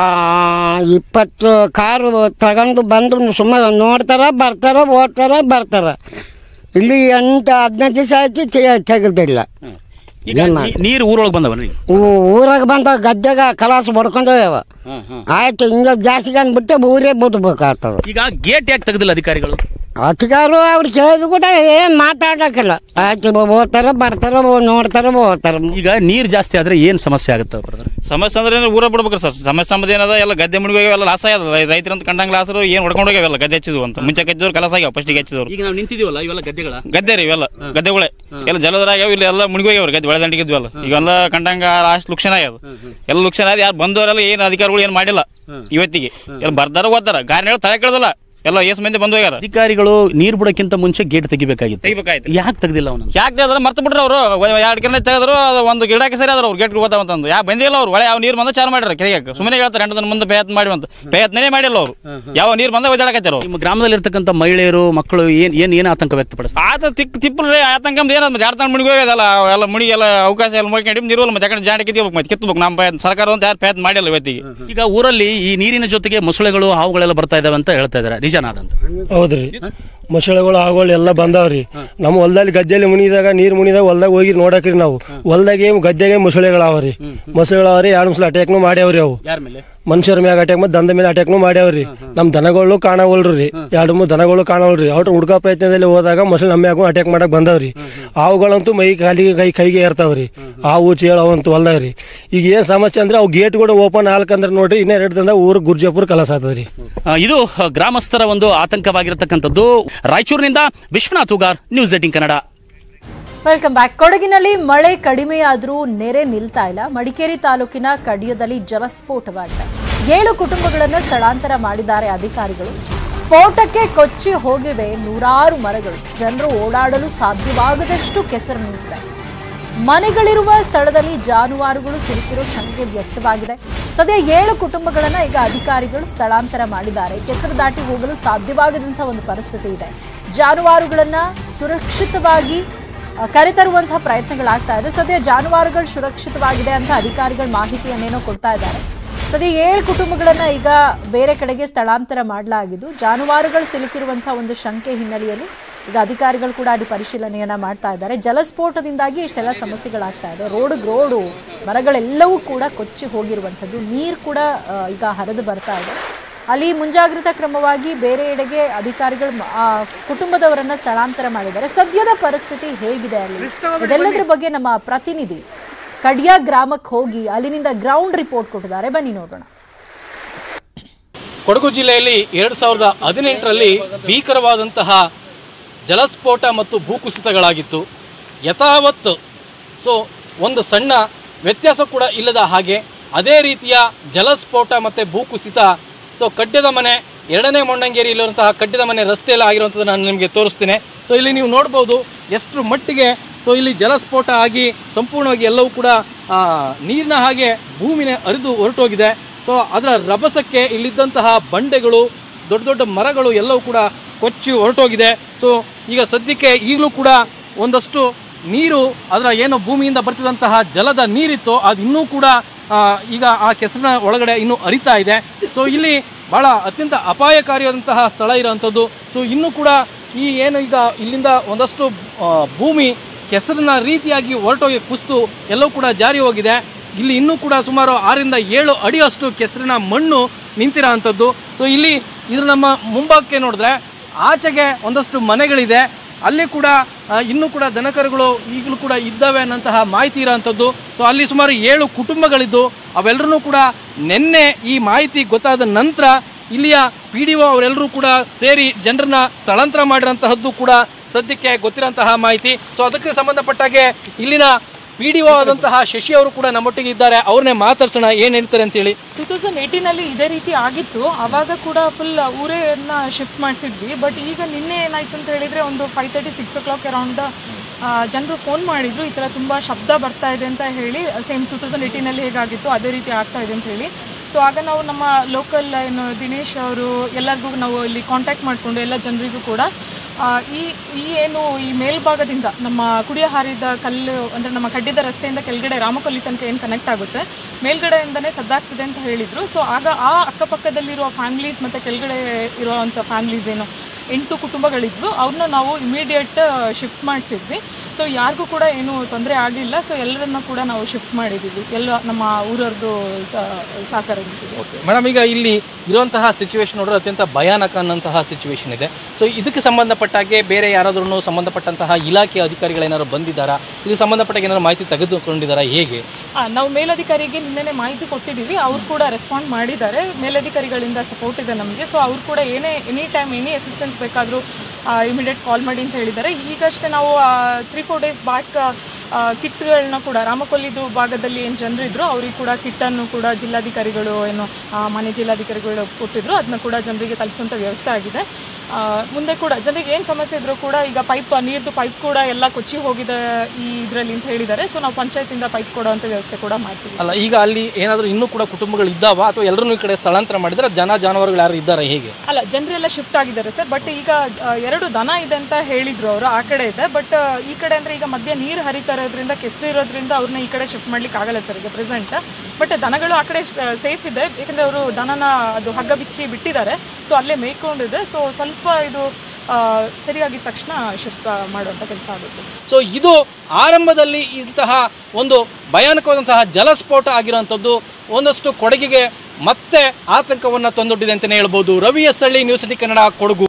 ಇಪ್ಪತ್ತು ಕಾರು ತಗೊಂಡು ಬಂದು ಸುಮ್ಮನೆ ನೋಡ್ತಾರ ಬರ್ತಾರ ಓದ್ತಾರ ಬರ್ತಾರ ಇಲ್ಲಿ ಎಂಟು ಹದಿನೈದು ದಿವಸ ಆಯ್ತು ತೆ- ತೆಗೆದಿಲ್ಲ ಈಗ ನೀ- ನೀರು ಊರೊಳಗೆ ಬಂದವನ್ರಿ ಊ- ಊರಾಗ ಬಂದ ಗದ್ದೆಗ ಕಲಾಸ ಬಡ್ಕೊಂಡು ಹೋಗ್ಯಾವ ಆಯ್ತು ಹಿಂಗೆ ಜಾಸ್ತಿ ಅಂದ್ಬಿಟ್ಟು ಊರೇ ಬಿಡ್ಬೇಕಾಗ್ತದ ಈಗ ಗೇಟ್ ಯಾಕೆ ತೆಗೆದಿಲ್ಲ ಅಧಿಕಾರಿಗಳು ಅಧಿಕಾರು ಅವ್ರು ಕೇಳಿದ್ರು ಕೂಡ ಏನ್ ಮಾತಾಡಕ್ಕಿಲ್ಲ ಆಯ್ತು ಓದ್ತಾರ ಬರ್ತಾರ ಓ- ನೋಡ್ತಾರ ಓದ್ತಾರ ಈಗ ನೀರ್ ಜಾಸ್ತಿ ಆದ್ರೆ ಏನ್ ಸಮಸ್ಯೆ ಆಗುತ್ತೆ brother? ಸಮಸ್ಯೆ ಅಂದ್ರೆ ಏನು ಊರ ಬಿಡ್ಬೇಕ್ರಿ ಸರ್ ಸಮಸ್ಯೆ ಅಂಬದು ಏನದ ಎಲ್ಲ ಗದ್ದೆ ಮುಳುಗಿ ಎಲ್ಲ ಲಾಸ್ ಆಗ್ಯದ ರೈತರಂತ ಕಂಡಂಗ್ ಲಾಸರು ಏನ್ ಹೊಡ್ಕೊಂಡು ಹೋಗ್ಯಾವಲ್ಲ ಗದ್ದೆ ಹಚ್ಚಿದ್ವು ಅಂತ ಮುಂಚೆ ಕಚ್ಚಿದವ್ರು ಕಲಸ ಆಗ್ಯಾವ ಫಸ್ಟಿಗೆ ಹಚ್ಚಿದವ್ರು ಈಗ ನಾವು ನಿಂತಿದೀವಲ್ಲ ಇವೆಲ್ಲ ಗದ್ದೆಗಳ ಗದ್ದೆ ರೀ ಇವೆಲ್ಲ ಗದ್ದೆಗಳೇ ಎಲ್ಲ ಜಲದರಾಗ್ಯಾವ ಇಲ್ಲಿ ಎಲ್ಲ ಮುಳುಗಿ ಹೋಗ್ಯಾವ್ರಿ ಗದ್ದೆ ಬೆಳೆದಂಡಿಗಿದ್ವಲ್ಲ ಈಗೆಲ್ಲ ಕಂಡಂಗ ಲಾಸ್ಟ್ ಲುಕ್ಷಣ ಆಗ್ಯದ ಎಲ್ಲ ಲುಕ್ಷಣ ಆದ ಯಾರು ಬಂದವರೆಲ್ಲ ಏನು ಅಧಿಕಾರಿಗಳು ಏನು ಮಾಡಿಲ್ಲ ಇವತ್ತಿಗೆ ಎಲ್ಲ ಬರ್ದಾರ ಓದ್ತಾರ ಗಾರಿ ಹೇಳಿ ತಲೆ ಕೇಳ್ದಲ್ಲ ಎಲ್ಲ ಏಸ್ ಮಂದಿ ಬಂದು ಹೋಗ್ಯಾರ ಅಧಿಕಾರಿಗಳು ನೀರ್ ಬಿಡಕ್ಕಿಂತ ಮುಂಚೆ ಗೇಟ್ ತೆಗಿಬೇಕಾಗಿತ್ತು ತೆಗಿಬೇಕಾಯ್ತು ಯಾಕೆ ತೆಗ್ದಿಲ್ಲ ಅವನು ಯಾಕೆ ತೆಗೆದ್ರೆ ಮರ್ತು ಬಿಟ್ರು ಅವರು ಎರಡು ಕಿಲೋ ತೆಗೆದ್ರು ಅದು ಒಂದು ಗಿಡಕ್ಕೆ ಸರಿ ಅದ್ರ ಅವ್ರು ಗೇಟ್ ಹೋಗ್ತಾವ ಅಂತಂದು ಯಾಕೆ ಬಂದಿಲ್ಲ ಅವ್ರು ಒಳ್ಳೆ ಯಾವ ನೀರು ಬಂದ ಚಾಲು ಮಾಡ್ಯಾರ ಕೆರೆಗೆ ಸುಮ್ಮನೆ ಹೇಳ್ತಾರೆ ಎಂಟು ದಿನ ಮುಂದೆ ಪ್ರಯತ್ನ ಮಾಡಿ ಅಂತ ಪ್ರಯತ್ನನೇ ಮಾಡಿಲ್ಲ ಅವರು ಯಾವ ನೀರು ಬಂದ ಒದ್ದಾಡಕತ್ತಾರ ನಿಮ್ಮ ಗ್ರಾಮದಲ್ಲಿ ಇರ್ತಕ್ಕಂಥ ಮಹಿಳೆಯರು ಮಕ್ಕಳು ಏನ್ ಏನ್ ಏನ್ ಆತಂಕ ವ್ಯಕ್ತಪಡಿಸ್ತಾರೆ ಆತ ತಿಕ್ ತಿಪ್ಪಲ್ರಿ ಆತಂಕ ಏನದ ಮತ್ತೆ ಎರಡು ಮುಳುಗಿ ಹೋಗ್ಯದಲ್ಲ ಎಲ್ಲ ಮುಳುಗಿ ಎಲ್ಲ ಅವಕಾಶ ಎಲ್ಲ ಮುಗಿಕೊಂಡು ನೀರು ಮತ್ತೆ ಯಾಕಂದ್ರೆ ಜಾಡಿ ಕಿತ್ಬೇಕು ಮತ್ತೆ ಕಿತ್ಬೇಕು ನಮ್ಮ ಪ್ರಯತ್ನ ಸರ್ಕಾರ ಅಂತ ಯಾರು ಪ್ರಯತ್ನ ಮಾಡಿಲ್ಲ ಇವತ್ತಿಗೆ ಈಗ ಊರಲ್ಲಿ ಈ ನೀರಿನ ಜೊತೆಗೆ ಮೊಸಳೆಗಳು ಹಾವುಗಳೆಲ್ಲ ಬರ್ತಾ ಇದಾವೆ ಅಂತ ಹೇಳ್ತಾ ಇದಾರೆ ನಿಜನಾದಂತ ಹೌದ್ರಿ ಮೊಸಳೆಗಳು ಆಗೋಳು ಎಲ್ಲ ಬಂದಾವ್ರಿ ನಮ್ಮ ಹೊಲದಲ್ಲಿ ಗದ್ದೆಯಲ್ಲಿ ಮುನಿದಾಗ ನೀರು ಮುನಿದಾಗ ಹೊಲ್ದಾಗ ಹೋಗಿ ನೋಡಕ್ರಿ ನಾವು ಹೊಲ್ದಾಗೆ ಗದ್ದೆಗೆ ಮೊಸಳೆಗಳು ಅವರಿ ಮೊಸಳೆಗಳು ಅವರಿ ಎರಡು ಸಲ ಅಟ್ಯಾಕ್ನು ಮಾಡ್ಯಾವ್ರಿ ಅವು ಯಾರ ಮೇಲೆ ಮನುಷ್ಯರ ಮ್ಯಾಗ ಅಟ್ಯಾಕ್ ಮತ್ತೆ ದಂದ ಮೇಲೆ ಅಟ್ಯಾಕ್ನು ಮಾಡ್ಯಾವ್ರಿ ನಮ್ ದನಗಳು ಕಾಣವಲ್ರಿ ಎರಡು ಮೂರು ದನಗಳು ಕಾಣವಲ್ರಿ ಅವ್ರ ಹುಡ್ಕೋ ಪ್ರಯತ್ನದಲ್ಲಿ ಹೋದಾಗ ಮೊಸಳೆ ನಮ್ಮ ಮ್ಯಾಗೂ ಅಟ್ಯಾಕ್ ಮಾಡಕ್ ಬಂದವ್ರಿ ಅವುಗಳಂತೂ ಮೈ ಕಾಲಿಗೆ ಕೈ ಕೈಗೆ ಏರ್ತಾವ್ರಿ ಹಾವು ಚೇಳು ಅವಂತೂ ಹೊಲ್ದಾವ್ರಿ ಈಗ ಏನ್ ಸಮಸ್ಯೆ ಅಂದ್ರೆ ಅವು ಗೇಟ್ ಕೂಡ ಓಪನ್ ಹಾಲ್ಕಂದ್ರೆ ನೋಡ್ರಿ ಇನ್ನೇ ಎರಡು ದಿನದಾಗ ಊರ್ ಗುರ್ಜಾಪುರ ಕಲಸ ಆತದ್ರಿ ಆ, ಇದು ಆ, ಗ್ರಾಮಸ್ಥರ ಒಂದು ಆತಂಕವಾಗಿರತಕ್ಕಂಥದ್ದು ರಾಯಚೂರಿನಿಂದ Vishwanath Ugar news eighteen Kannada welcome back ಕೊಡಗಿನಲ್ಲಿ ಮಳೆ ಕಡಿಮೆಯಾದರೂ ನೆರೆ ನಿಲ್ತಾ ಇಲ್ಲ ಮಡಿಕೇರಿ ತಾಲೂಕಿನ ಕಡಿಯದಲ್ಲಿ ಜಲಸ್ಫೋಟವಾಗಿದೆ ಏಳು ಕುಟುಂಬಗಳನ್ನು ಸ್ಥಳಾಂತರ ಮಾಡಿದ್ದಾರೆ ಅಧಿಕಾರಿಗಳು ಸ್ಫೋಟಕ್ಕೆ ಕೊಚ್ಚಿ ಹೋಗಿವೆ ನೂರಾರು ಮರಗಳು ಜನರು ಓಡಾಡಲು ಸಾಧ್ಯವಾಗದಷ್ಟು ಕೆಸರು ನಿಂತಿದೆ ಮನೆಗಳಿರುವ ಸ್ಥಳದಲ್ಲಿ ಜಾನುವಾರುಗಳು ಸಿಲುಕಿರೋ ಶಂಕೆ ವ್ಯಕ್ತವಾಗಿದೆ ಸದ್ಯ ಏಳು ಕುಟುಂಬಗಳನ್ನ ಈಗ ಅಧಿಕಾರಿಗಳು ಸ್ಥಳಾಂತರ ಮಾಡಿದ್ದಾರೆ ಕೆಸರು ದಾಟಿ ಹೋಗಲು ಸಾಧ್ಯವಾಗದಂತಹ ಒಂದು ಪರಿಸ್ಥಿತಿ ಇದೆ ಜಾನುವಾರುಗಳನ್ನ ಸುರಕ್ಷಿತವಾಗಿ ಆ, ಕರೆತರುವಂತಹ ಪ್ರಯತ್ನಗಳಾಗ್ತಾ ಇದೆ ಸದ್ಯ ಜಾನುವಾರುಗಳು ಸುರಕ್ಷಿತವಾಗಿದೆ ಅಂತ ಅಧಿಕಾರಿಗಳು ಮಾಹಿತಿಯನ್ನೇನೋ ಕೊಡ್ತಾ ಇದ್ದಾರೆ ಸದ್ಯ ಏಳು ಕುಟುಂಬಗಳನ್ನ ಈಗ ಬೇರೆ ಕಡೆಗೆ ಸ್ಥಳಾಂತರ ಮಾಡಲಾಗಿದ್ದು ಜಾನುವಾರುಗಳು ಸಿಲುಕಿರುವಂತಹ ಒಂದು ಶಂಕೆ ಹಿನ್ನೆಲೆಯಲ್ಲಿ ಈಗ ಅಧಿಕಾರಿಗಳು ಕೂಡ ಅಲ್ಲಿ ಪರಿಶೀಲನೆಯನ್ನ ಮಾಡ್ತಾ ಇದ್ದಾರೆ ಜಲಸ್ಫೋಟದಿಂದಾಗಿ ಇಷ್ಟೆಲ್ಲ ಸಮಸ್ಯೆಗಳಾಗ್ತಾ ಇದೆ ರೋಡ್ ರೋಡು ಮರಗಳೆಲ್ಲವೂ ಕೂಡ ಕೊಚ್ಚಿ ಹೋಗಿರುವಂಥದ್ದು ನೀರು ಕೂಡ ಆ, ಈಗ ಹರಿದು ಬರ್ತಾ ಇದೆ ಅಲ್ಲಿ ಮುಂಜಾಗ್ರತಾ ಕ್ರಮವಾಗಿ ಬೇರೆ ಎಡೆಗೆ ಅಧಿಕಾರಿಗಳು ಮ- ಆ ಕುಟುಂಬದವರನ್ನ ಸ್ಥಳಾಂತರ ಮಾಡಿದ್ದಾರೆ ಸದ್ಯದ ಪರಿಸ್ಥಿತಿ ಹೇಗಿದೆ ಅಲ್ಲಿ ಇದೆಲ್ಲದರ ಬಗ್ಗೆ ನಮ್ಮ ಪ್ರತಿನಿಧಿ ಕಡ್ಯ ಗ್ರಾಮಕ್ಕೆ ಹೋಗಿ ಅಲ್ಲಿನಿಂದ ಗ್ರೌಂಡ್ ರಿಪೋರ್ಟ್ ಕೊಟ್ಟಿದ್ದಾರೆ ಬನ್ನಿ ನೋಡೋಣ ಕೊಡಗು ಜಿಲ್ಲೆಯಲ್ಲಿ ಎರಡು ಸಾವಿರದ ಹದಿನೆಂಟರಲ್ಲಿ ಭೀಕರವಾದಂತಹ ಜಲಸ್ಫೋಟ ಮತ್ತು ಭೂಕುಸಿತಗಳಾಗಿತ್ತು ಯಥಾವತ್ ಸೊ ಒಂದು ಸಣ್ಣ ವ್ಯತ್ಯಾಸ ಕೂಡ ಇಲ್ಲದ ಹಾಗೆ ಅದೇ ರೀತಿಯ ಜಲಸ್ಫೋಟ ಮತ್ತು ಭೂಕುಸಿತ ಸೊ ಕಡ್ಡದ ಮನೆ ಎರಡನೇ ಮೊಣ್ಣಂಗೇರಿಯಲ್ಲಿರುವಂತಹ ಕಡ್ಡದ ಮನೆ ರಸ್ತೆಯಲ್ಲಿ ಆಗಿರುವಂಥದ್ದು ನಾನು ನಿಮಗೆ ತೋರಿಸ್ತೀನಿ ಸೊ ಇಲ್ಲಿ ನೀವು ನೋಡ್ಬೋದು ಎಷ್ಟು ಮಟ್ಟಿಗೆ ಸೊ ಇಲ್ಲಿ ಜಲಸ್ಫೋಟ ಆಗಿ ಸಂಪೂರ್ಣವಾಗಿ ಎಲ್ಲವೂ ಕೂಡ ಆ, ನೀರಿನ ಹಾಗೆ ಭೂಮಿನೇ ಹರಿದು ಹೊರಟೋಗಿದೆ ಸೊ ಅದರ ರಭಸಕ್ಕೆ ಇಲ್ಲಿದ್ದಂತಹ ಬಂಡೆಗಳು ದೊಡ್ಡ ದೊಡ್ಡ ಮರಗಳು ಎಲ್ಲವೂ ಕೂಡ ಕೊಚ್ಚಿ ಹೊರಟೋಗಿದೆ ಸೊ ಈಗ ಸದ್ಯಕ್ಕೆ ಈಗಲೂ ಕೂಡ ಒಂದಷ್ಟು ನೀರು ಅದರ ಏನು ಭೂಮಿಯಿಂದ ಬರ್ತಿದಂತಹ ಜಲದ ನೀರಿತ್ತು ಅದು ಇನ್ನೂ ಕೂಡ ಆ, ಈಗ ಆ ಕೆಸರಿನ ಒಳಗಡೆ ಇನ್ನೂ ಹರಿತಾ ಇದೆ ಸೊ ಇಲ್ಲಿ ಭಾಳ ಅತ್ಯಂತ ಅಪಾಯಕಾರಿಯಾದಂತಹ ಸ್ಥಳ ಇರೋವಂಥದ್ದು ಸೊ ಇನ್ನೂ ಕೂಡ ಈ ಏನು ಈಗ ಇಲ್ಲಿಂದ ಒಂದಷ್ಟು ಆ, ಭೂಮಿ ಕೆಸರಿನ ರೀತಿಯಾಗಿ ಹೊರಟೋಗಿ ಕುಸಿದು ಎಲ್ಲವೂ ಕೂಡ ಜಾರಿ ಹೋಗಿದೆ ಇಲ್ಲಿ ಇನ್ನೂ ಕೂಡ ಸುಮಾರು ಆರರಿಂದ ಏಳು ಅಡಿಯಷ್ಟು ಕೆಸರಿನ ಮಣ್ಣು ನಿಂತಿರೋ ಅಂಥದ್ದು ಸೊ ಇಲ್ಲಿ ಇದ್ರ ನಮ್ಮ ಮುಂಭಾಗಕ್ಕೆ ನೋಡಿದ್ರೆ ಆಚೆಗೆ ಒಂದಷ್ಟು ಮನೆಗಳಿದೆ ಅಲ್ಲಿ ಕೂಡ ಆ, ಇನ್ನೂ ಕೂಡ ದನಕರುಗಳು ಈಗಲೂ ಕೂಡ ಇದ್ದಾವೆ ಅನ್ನೋಂತಹ ಮಾಹಿತಿ ಇರೋವಂಥದ್ದು ಸೊ ಅಲ್ಲಿ ಸುಮಾರು ಏಳು ಕುಟುಂಬಗಳಿದ್ದು ಅವೆಲ್ಲರೂ ಕೂಡ ನಿನ್ನೆ ಈ ಮಾಹಿತಿ ಗೊತ್ತಾದ ನಂತರ ಇಲ್ಲಿಯ ಪಿ ಡಿ ಒ ಅವರೆಲ್ಲರೂ ಕೂಡ ಸೇರಿ ಜನರನ್ನ ಸ್ಥಳಾಂತರ ಮಾಡಿರೋಂತಹದ್ದು ಕೂಡ ಸದ್ಯಕ್ಕೆ ಗೊತ್ತಿರೋಂತಹ ಮಾಹಿತಿ ಸೊ ಅದಕ್ಕೆ ಸಂಬಂಧಪಟ್ಟಾಗೆ ಇಲ್ಲಿನ ಪಿ ಡಿ ಒ ಆದಂತಹ ಶಶಿ ಅವರು ಕೂಡ ನಮ್ಮೊಟ್ಟಿಗೆ ಇದ್ದಾರೆ ಅವ್ರನ್ನೇ ಮಾತಾಡ್ಸೋಣ ಏನು ಹೇಳ್ತಾರೆ ಅಂತೇಳಿ ಟೂ ತೌಸಂಡ್ ಏಯ್ಟೀನಲ್ಲಿ ಇದೇ ರೀತಿ ಆಗಿತ್ತು ಆವಾಗ ಕೂಡ ಫುಲ್ ಊರೇನ ಶಿಫ್ಟ್ ಮಾಡಿಸಿದ್ವಿ ಬಟ್ ಈಗ ನಿನ್ನೆ ಏನಾಯ್ತು ಅಂತ ಹೇಳಿದರೆ ಒಂದು five thirty six o'clock around ಜನರು ಫೋನ್ ಮಾಡಿದ್ರು ಈ ಥರ ತುಂಬ ಶಬ್ದ ಬರ್ತಾ ಇದೆ ಅಂತ ಹೇಳಿ ಸೇಮ್ ಟೂ ತೌಸಂಡ್ ಏಯ್ಟೀನಲ್ಲಿ ಹೇಗಾಗಿತ್ತು ಅದೇ ರೀತಿ ಆಗ್ತಾ ಇದೆ ಅಂತ ಹೇಳಿ ಸೊ ಆಗ ನಾವು ನಮ್ಮ ಲೋಕಲ್ ಏನು ದಿನೇಶ್ ಅವರು ಎಲ್ಲರಿಗೂ ನಾವು ಇಲ್ಲಿ ಕಾಂಟ್ಯಾಕ್ಟ್ ಮಾಡಿಕೊಂಡು ಎಲ್ಲ ಜನರಿಗೂ ಕೂಡ ಆ, ಈ ಈ ಏನು ಈ ಮೇಲ್ಭಾಗದಿಂದ ನಮ್ಮ ಕುಡಿಯ ಹಾರಿದ ಕಲ್ಲು ಅಂದರೆ ನಮ್ಮ ಕಡ್ಡಿದ ರಸ್ತೆಯಿಂದ ಕೆಳಗಡೆ ರಾಮಕೊಲ್ಲಿ ತನಕ ಏನು ಕನೆಕ್ಟ್ ಆಗುತ್ತೆ ಮೇಲ್ಗಡೆಯಿಂದನೇ ಸದ್ದಾಗ್ತಿದೆ ಅಂತ ಹೇಳಿದರು ಸೊ ಆಗ ಆ ಅಕ್ಕಪಕ್ಕದಲ್ಲಿರುವ ಫ್ಯಾಮ್ಲೀಸ್ ಮತ್ತು ಕೆಳಗಡೆ ಇರುವಂಥ ಫ್ಯಾಮ್ಲೀಸ್ ಏನು ಎಂಟು ಕುಟುಂಬಗಳಿದ್ವು ಅವ್ರನ್ನ ನಾವು ಇಮಿಡಿಯೇಟ್ ಶಿಫ್ಟ್ ಮಾಡಿಸಿದ್ವಿ ಸೊ ಯಾರಿಗೂ ಕೂಡ ಏನು ತೊಂದರೆ ಆಗಲಿಲ್ಲ ಸೊ ಎಲ್ಲರನ್ನ ಕೂಡ ನಾವು ಶಿಫ್ಟ್ ಮಾಡಿದ್ದೀವಿ ಎಲ್ಲ ನಮ್ಮ ಊರವ್ರದ್ದು ಸಹಕಾರದಿಂದ ಮೇಡಮ್ ಈಗ ಇಲ್ಲಿ ಇರುವಂತಹ ಸಿಚುವೇಶನ್ ನೋಡಿದ್ರೆ ಅತ್ಯಂತ ಭಯಾನಕ ಅನ್ನೋಂತಹ ಸಿಚುವೇಶನ್ ಇದೆ ಸೊ ಇದಕ್ಕೆ ಸಂಬಂಧಪಟ್ಟಾಗೆ ಬೇರೆ ಯಾರಾದ್ರೂ ಸಂಬಂಧಪಟ್ಟಂತಹ ಇಲಾಖೆ ಅಧಿಕಾರಿಗಳೇನಾದ್ರು ಬಂದಿದ್ದಾರಾ ಇದು ಸಂಬಂಧಪಟ್ಟಾಗ ಏನಾದ್ರು ಮಾಹಿತಿ ತೆಗೆದುಕೊಂಡಿದ್ದಾರಾ ಹೇಗೆ ಆ, ನಾವು ಮೇಲಧಿಕಾರಿಗೆ ನಿನ್ನೆ ಮಾಹಿತಿ ಕೊಟ್ಟಿದ್ದೀವಿ ಅವ್ರು ಕೂಡ ರೆಸ್ಪಾಂಡ್ ಮಾಡಿದ್ದಾರೆ ಮೇಲಧಿಕಾರಿಗಳಿಂದ ಸಪೋರ್ಟ್ ಇದೆ ನಮಗೆ ಸೊ ಅವ್ರು ಕೂಡ ಏನೇ ಎನಿ ಟೈಮ್ ಎನಿ ಅಸಿಸ್ಟೆನ್ಸ್ ಬೇಕಾದರೂ ಇಮಿಡಿಯೇಟ್ ಕಾಲ್ ಮಾಡಿ ಅಂತ ಹೇಳಿದ್ದಾರೆ ಈಗಷ್ಟೇ ನಾವು ತ್ರೀ ಫೋರ್ ಡೇಸ್ ಬ್ಯಾಕ್ ಕಿಟ್ಗಳನ್ನ ಕೂಡ ರಾಮಕೊಲ್ಲಿದು ಭಾಗದಲ್ಲಿ ಏನು ಜನರು ಇದ್ರು ಅವ್ರಿಗೆ ಕೂಡ ಕಿಟ್ಟನ್ನು ಕೂಡ ಜಿಲ್ಲಾಧಿಕಾರಿಗಳು ಏನು ಆ, ಮನೆ ಜಿಲ್ಲಾಧಿಕಾರಿಗಳು ಕೊಟ್ಟಿದ್ರು ಅದನ್ನ ಕೂಡ ಜನರಿಗೆ ತಲುಪಿಸುವಂಥ ವ್ಯವಸ್ಥೆ ಆಗಿದೆ ಆ, ಮುಂದೆ ಕೂಡ ಜನರಿಗೆ ಏನು ಸಮಸ್ಯೆ ಇದ್ರೂ ಕೂಡ ಈಗ ಪೈಪ್ ನೀರ್ದು ಪೈಪ್ ಕೂಡ ಎಲ್ಲ ಕೊಚ್ಚಿ ಹೋಗಿದೆ ಈ ಇದರಲ್ಲಿ ಅಂತ ಹೇಳಿದ್ದಾರೆ ಸೊ ನಾವು ಪಂಚಾಯತಿಂದ ಪೈಪ್ ಕೊಡುವಂಥ ವ್ಯವಸ್ಥೆ ಕೂಡ ಮಾಡ್ತೀವಿ ಅಲ್ಲ ಈಗ ಅಲ್ಲಿ ಏನಾದರೂ ಇನ್ನೂ ಕೂಡ ಕುಟುಂಬಗಳು ಇದ್ದಾವ ಅಥವಾ ಎಲ್ಲರೂ ಈ ಕಡೆ ಸ್ಥಳಾಂತರ ಮಾಡಿದ್ರೆ ಜನ ಜಾನುವಾರುಗಳು ಯಾರು ಇದ್ದಾರೆ ಹೇಗೆ ಅಲ್ಲ ಜನರೆಲ್ಲ ಶಿಫ್ಟ್ ಆಗಿದ್ದಾರೆ ಸರ್ ಬಟ್ ಈಗ ಆ, ಎರಡು ದನ ಇದೆ ಅಂತ ಹೇಳಿದ್ರು ಅವರು ಆ ಕಡೆ ಇದೆ ಬಟ್ ಈ ಕಡೆ ಅಂದ್ರೆ ಈಗ ಮಧ್ಯೆ ನೀರು ಹರಿತಾ ಇರೋದ್ರಿಂದ ಕೆಸರು ಇರೋದ್ರಿಂದ ಅವ್ರನ್ನ ಈ ಕಡೆ ಶಿಫ್ಟ್ ಮಾಡ್ಲಿಕ್ಕೆ ಆಗಲ್ಲ ಸರ್ ಈಗ ಪ್ರೆಸೆಂಟ್ ಬಟ್ ದನಗಳು ಆ ಕಡೆ ಸೇಫ್ ಇದೆ ಯಾಕಂದ್ರೆ ಅವರು ದನನ ಅದು ಹಗ್ಗ ಬಿಚ್ಚಿ ಬಿಟ್ಟಿದ್ದಾರೆ ಸೊ ಅಲ್ಲೇ ಮೇಯ್ಕೊಂಡಿದೆ ಸೊ ಸ್ವಲ್ಪ ಇದು ಆ, ಸರಿಯಾಗಿದ ತಕ್ಷಣ ಶಿಫ್ಟ್ ಮಾಡುವಂಥ ಕೆಲಸ ಆಗುತ್ತೆ ಸೊ ಇದು ಆರಂಭದಲ್ಲಿ ಇಂತಹ ಒಂದು ಭಯಾನಕವಾದಂತಹ ಜಲಸ್ಫೋಟ ಆಗಿರುವಂಥದ್ದು ಒಂದಷ್ಟು ಕೊಡಗಿಗೆ ಮತ್ತೆ ಆತಂಕವನ್ನು ತಂದೊಡ್ಡಿದೆ ಅಂತಲೇ ಹೇಳ್ಬೋದು Ravi S Halli news city Kannada Kodagu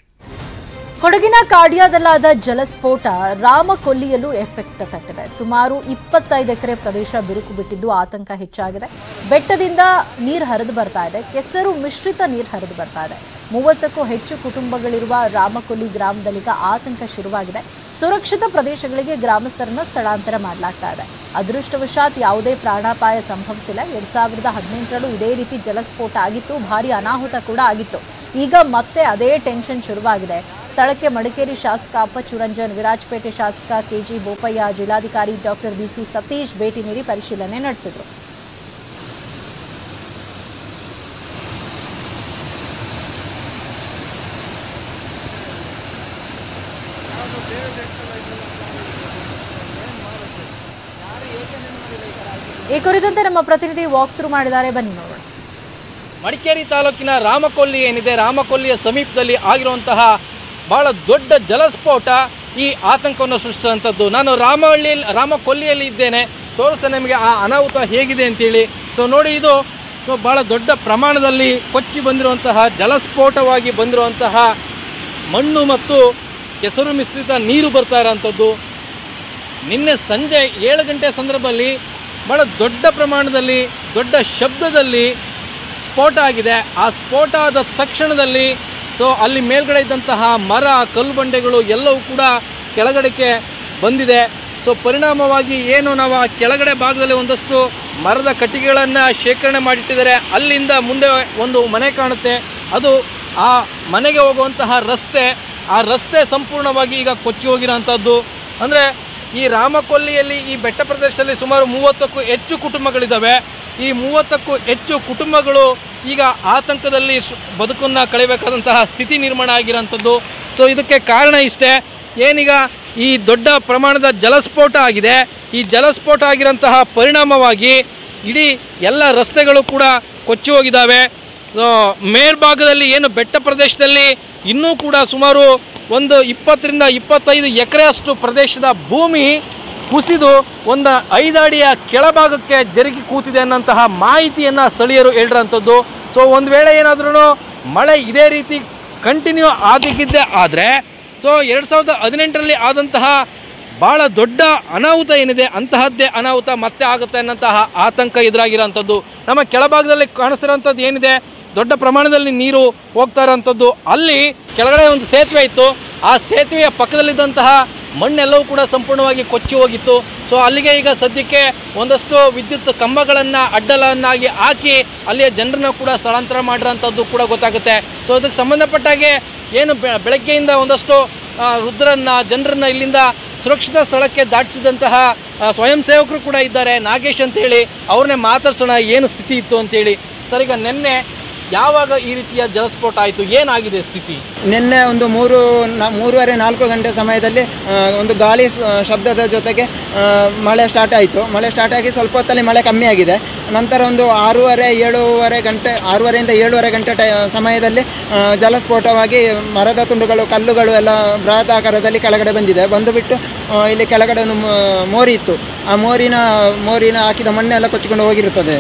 ಕೊಡಗಿನ ಕಾಡ್ಯಾದಲ್ಲಾದ ಜಲಸ್ಫೋಟ ರಾಮಕೊಲ್ಲಿಯಲ್ಲೂ ಎಫೆಕ್ಟ್ ತಟ್ಟಿದೆ ಸುಮಾರು ಇಪ್ಪತ್ತೈದು ಎಕರೆ ಪ್ರದೇಶ ಬಿರುಕು ಬಿಟ್ಟಿದ್ದು ಆತಂಕ ಹೆಚ್ಚಾಗಿದೆ ಬೆಟ್ಟದಿಂದ ನೀರು ಹರಿದು ಬರ್ತಾ ಇದೆ ಕೆಸರು ಮಿಶ್ರಿತ ನೀರು ಹರಿದು ಬರ್ತಾ ಇದೆ ಮೂವತ್ತಕ್ಕೂ ಹೆಚ್ಚು ಕುಟುಂಬಗಳಿರುವ ರಾಮಕೊಲ್ಲಿ ಗ್ರಾಮದಲ್ಲೀಗ ಆತಂಕ ಶುರುವಾಗಿದೆ ಸುರಕ್ಷಿತ ಪ್ರದೇಶಗಳಿಗೆ ಗ್ರಾಮಸ್ಥರನ್ನ ಸ್ಥಳಾಂತರ ಮಾಡಲಾಗ್ತಾ ಇದೆ ಅದೃಷ್ಟವಶಾತ್ ಯಾವುದೇ ಪ್ರಾಣಾಪಾಯ ಸಂಭವಿಸಿಲ್ಲ ಎರಡ್ ಸಾವಿರದ ಹದಿನೆಂಟರಲ್ಲೂ ಇದೇ ರೀತಿ ಜಲಸ್ಫೋಟ ಆಗಿತ್ತು ಭಾರಿ ಅನಾಹುತ ಕೂಡ ಆಗಿತ್ತು ಈಗ ಮತ್ತೆ ಅದೇ ಟೆನ್ಷನ್ ಶುರುವಾಗಿದೆ ಸ್ಥಳಕ್ಕೆ ಮಡಿಕೇರಿ ಶಾಸಕ ಅಪ್ಪಚ್ಚು ರಂಜನ್ ವಿರಾಜಪೇಟೆ ಶಾಸಕ ಕೆಜಿ ಬೋಪಯ್ಯ ಜಿಲ್ಲಾಧಿಕಾರಿ ಡಾಕ್ಟರ್ ಬಿಸಿ ಸತೀಶ್ ಭೇಟಿ ನೀಡಿ ಪರಿಶೀಲನೆ ನಡೆಸಿದರು ಈ ಕುರಿತಂತೆ ನಮ್ಮ ಪ್ರತಿನಿಧಿ ವಾಕ್ ಥ್ರೂ ಮಾಡಿದ್ದಾರೆ ಬನ್ನಿ ನೋಡೋಣ ಮಡಿಕೇರಿ ತಾಲೂಕಿನ ರಾಮಕೊಲ್ಲಿ ಏನಿದೆ ರಾಮಕೊಲ್ಲಿಯ ಸಮೀಪದಲ್ಲಿ ಆಗಿರುವಂತಹ ಬಹಳ ದೊಡ್ಡ ಜಲಸ್ಫೋಟ ಈ ಆತಂಕವನ್ನು ಸೃಷ್ಟಿಸುವಂಥದ್ದು ನಾನು ರಾಮಹಳ್ಳಿ ರಾಮಕೊಲ್ಲಿಯಲ್ಲಿ ಇದ್ದೇನೆ ತೋರಿಸ್ತೇನೆ ನಿಮಗೆ ಆ ಅನಾಹುತ ಹೇಗಿದೆ ಅಂತೇಳಿ ಸೊ ನೋಡಿ ಇದು ಸೊ ಭಾಳ ದೊಡ್ಡ ಪ್ರಮಾಣದಲ್ಲಿ ಕೊಚ್ಚಿ ಬಂದಿರುವಂತಹ ಜಲಸ್ಫೋಟವಾಗಿ ಬಂದಿರುವಂತಹ ಮಣ್ಣು ಮತ್ತು ಕೆಸರು ಮಿಶ್ರಿತ ನೀರು ಬರ್ತಾ ಇರೋವಂಥದ್ದು ನಿನ್ನೆ ಸಂಜೆ ಏಳು ಗಂಟೆ ಸಂದರ್ಭದಲ್ಲಿ ಭಾಳ ದೊಡ್ಡ ಪ್ರಮಾಣದಲ್ಲಿ ದೊಡ್ಡ ಶಬ್ದದಲ್ಲಿ ಸ್ಫೋಟ ಆಗಿದೆ ಆ ಸ್ಫೋಟ ಆದ ತಕ್ಷಣದಲ್ಲಿ ಸೊ ಅಲ್ಲಿ ಮೇಲ್ಗಡೆ ಇದ್ದಂತಹ ಮರ ಕಲ್ಲು ಬಂಡೆಗಳು ಎಲ್ಲವೂ ಕೂಡ ಕೆಳಗಡೆಗೆ ಬಂದಿದೆ ಸೊ ಪರಿಣಾಮವಾಗಿ ಏನು ನಾವು ಆ ಕೆಳಗಡೆ ಭಾಗದಲ್ಲಿ ಒಂದಷ್ಟು ಮರದ ಕಟ್ಟಿಗೆಗಳನ್ನು ಶೇಖರಣೆ ಮಾಡಿಟ್ಟಿದ್ದಾರೆ ಅಲ್ಲಿಂದ ಮುಂದೆ ಒಂದು ಮನೆ ಕಾಣುತ್ತೆ ಅದು ಆ ಮನೆಗೆ ಹೋಗುವಂತಹ ರಸ್ತೆ ಆ ರಸ್ತೆ ಸಂಪೂರ್ಣವಾಗಿ ಈಗ ಕೊಚ್ಚಿ ಹೋಗಿರೋಂಥದ್ದು ಅಂದರೆ ಈ ರಾಮಕೊಲ್ಲಿಯಲ್ಲಿ ಈ ಬೆಟ್ಟ ಪ್ರದೇಶದಲ್ಲಿ ಸುಮಾರು ಮೂವತ್ತಕ್ಕೂ ಹೆಚ್ಚು ಕುಟುಂಬಗಳಿದ್ದಾವೆ ಈ ಮೂವತ್ತಕ್ಕೂ ಹೆಚ್ಚು ಕುಟುಂಬಗಳು ಈಗ ಆತಂಕದಲ್ಲಿ ಶ್- ಬದುಕನ್ನು ಕಳೆಯಬೇಕಾದಂತಹ ಸ್ಥಿತಿ ನಿರ್ಮಾಣ ಆಗಿರೋಂಥದ್ದು ಸೊ ಇದಕ್ಕೆ ಕಾರಣ ಇಷ್ಟೇ ಏನೀಗ ಈ ದೊಡ್ಡ ಪ್ರಮಾಣದ ಜಲಸ್ಫೋಟ ಆಗಿದೆ ಈ ಜಲಸ್ಫೋಟ ಆಗಿರೋಂತಹ ಪರಿಣಾಮವಾಗಿ ಇಡೀ ಎಲ್ಲ ರಸ್ತೆಗಳು ಕೂಡ ಕೊಚ್ಚಿ ಹೋಗಿದ್ದಾವೆ ಸೊ, ಮೇಲ್ಭಾಗದಲ್ಲಿ ಏನು ಬೆಟ್ಟ ಪ್ರದೇಶದಲ್ಲಿ ಇನ್ನೂ ಕೂಡ ಸುಮಾರು ಒಂದು ಇಪ್ಪತ್ತರಿಂದ ಇಪ್ಪತ್ತೈದು ಎಕರೆಯಷ್ಟು ಪ್ರದೇಶದ ಭೂಮಿ ಕುಸಿದು ಒಂದು ಐದು ಅಡಿಯ ಕೆಳಭಾಗಕ್ಕೆ ಜರುಗಿ ಕೂತಿದೆ ಅನ್ನೋಂತಹ ಮಾಹಿತಿಯನ್ನು ಸ್ಥಳೀಯರು ಹೇಳಿರೋಂಥದ್ದು ಸೊ ಒಂದು ವೇಳೆ ಏನಾದ್ರೂ ಮಳೆ ಇದೇ ರೀತಿ ಕಂಟಿನ್ಯೂ ಆಗಿದ್ದೇ ಆದರೆ ಸೊ ಎರಡು ಸಾವಿರದ ಹದಿನೆಂಟರಲ್ಲಿ ಆದಂತಹ ಭಾಳ ದೊಡ್ಡ ಅನಾಹುತ ಏನಿದೆ ಅಂತಹದ್ದೇ ಅನಾಹುತ ಮತ್ತೆ ಆಗುತ್ತೆ ಅನ್ನೋಂತಹ ಆತಂಕ ಎದುರಾಗಿರೋಂಥದ್ದು ನಮ್ಮ ಕೆಳಭಾಗದಲ್ಲಿ ಕಾಣಿಸ್ತಿರೋಂಥದ್ದು ಏನಿದೆ ದೊಡ್ಡ ಪ್ರಮಾಣದಲ್ಲಿ ನೀರು ಹೋಗ್ತಾ ಇರೋಂಥದ್ದು ಅಲ್ಲಿ ಕೆಳಗಡೆ ಒಂದು ಸೇತುವೆ ಇತ್ತು ಆ ಸೇತುವೆಯ ಪಕ್ಕದಲ್ಲಿದ್ದಂತಹ ಮಣ್ಣೆಲ್ಲವೂ ಕೂಡ ಸಂಪೂರ್ಣವಾಗಿ ಕೊಚ್ಚಿ ಹೋಗಿತ್ತು ಸೊ ಅಲ್ಲಿಗೆ ಈಗ ಸದ್ಯಕ್ಕೆ ಒಂದಷ್ಟು ವಿದ್ಯುತ್ ಕಂಬಗಳನ್ನು ಅಡ್ಡಲನ್ನಾಗಿ ಹಾಕಿ ಅಲ್ಲಿಯ ಜನರನ್ನ ಕೂಡ ಸ್ಥಳಾಂತರ ಮಾಡಿರೋಂಥದ್ದು ಕೂಡ ಗೊತ್ತಾಗುತ್ತೆ ಸೊ ಅದಕ್ಕೆ ಸಂಬಂಧಪಟ್ಟಾಗೆ ಏನು ಬೆ- ಬೆಳಗ್ಗೆಯಿಂದ ಒಂದಷ್ಟು ಆ, ರುದ್ರನ್ನ ಜನರನ್ನ ಇಲ್ಲಿಂದ ಸುರಕ್ಷಿತ ಸ್ಥಳಕ್ಕೆ ದಾಟಿಸಿದಂತಹ ಆ, ಸ್ವಯಂ ಸೇವಕರು ಕೂಡ ಇದ್ದಾರೆ ನಾಗೇಶ್ ಅಂತೇಳಿ ಅವ್ರನ್ನೇ ಮಾತಾಡ್ಸೋಣ ಏನು ಸ್ಥಿತಿ ಇತ್ತು ಅಂತೇಳಿ ಸರ್ ಈಗ ನಿನ್ನೆ ಯಾವಾಗ ಈ ರೀತಿಯ ಜಲಸ್ಫೋಟ ಆಯಿತು ಏನಾಗಿದೆ ಸ್ಥಿತಿ ನಿನ್ನೆ ಒಂದು ಮೂರು ನ- ಮೂರುವರೆ ನಾಲ್ಕು ಗಂಟೆ ಸಮಯದಲ್ಲಿ ಆ, ಒಂದು ಗಾಳಿ ಸ- ಶಬ್ದದ ಜೊತೆಗೆ ಆ, ಮಳೆ ಸ್ಟಾರ್ಟ್ ಆಯಿತು ಮಳೆ ಸ್ಟಾರ್ಟ್ ಆಗಿ ಸ್ವಲ್ಪ ಹೊತ್ತಲ್ಲಿ ಮಳೆ ಕಮ್ಮಿ ಆಗಿದೆ ನಂತರ ಒಂದು ಆರೂವರೆ ಏಳೂವರೆ ಗಂಟೆ ಆರೂವರೆಯಿಂದ ಏಳುವರೆ ಗಂಟೆ ಟೈ ಸಮಯದಲ್ಲಿ ಆ, ಜಲಸ್ಫೋಟವಾಗಿ ಮರದ ತುಂಡುಗಳು ಕಲ್ಲುಗಳು ಎಲ್ಲ ಬೃಹತ್ ಆಕಾರದಲ್ಲಿ ಕೆಳಗಡೆ ಬಂದಿದೆ ಬಂದು ಬಿಟ್ಟು ಆ, ಇಲ್ಲಿ ಕೆಳಗಡೆ ಒಂದು ಮೋ- ಮೋರಿ ಇತ್ತು ಆ ಮೋರಿನ ಮೋರಿನ ಹಾಕಿದ ಮಣ್ಣೆಲ್ಲ ಕೊಚ್ಚಿಕೊಂಡು ಹೋಗಿರುತ್ತದೆ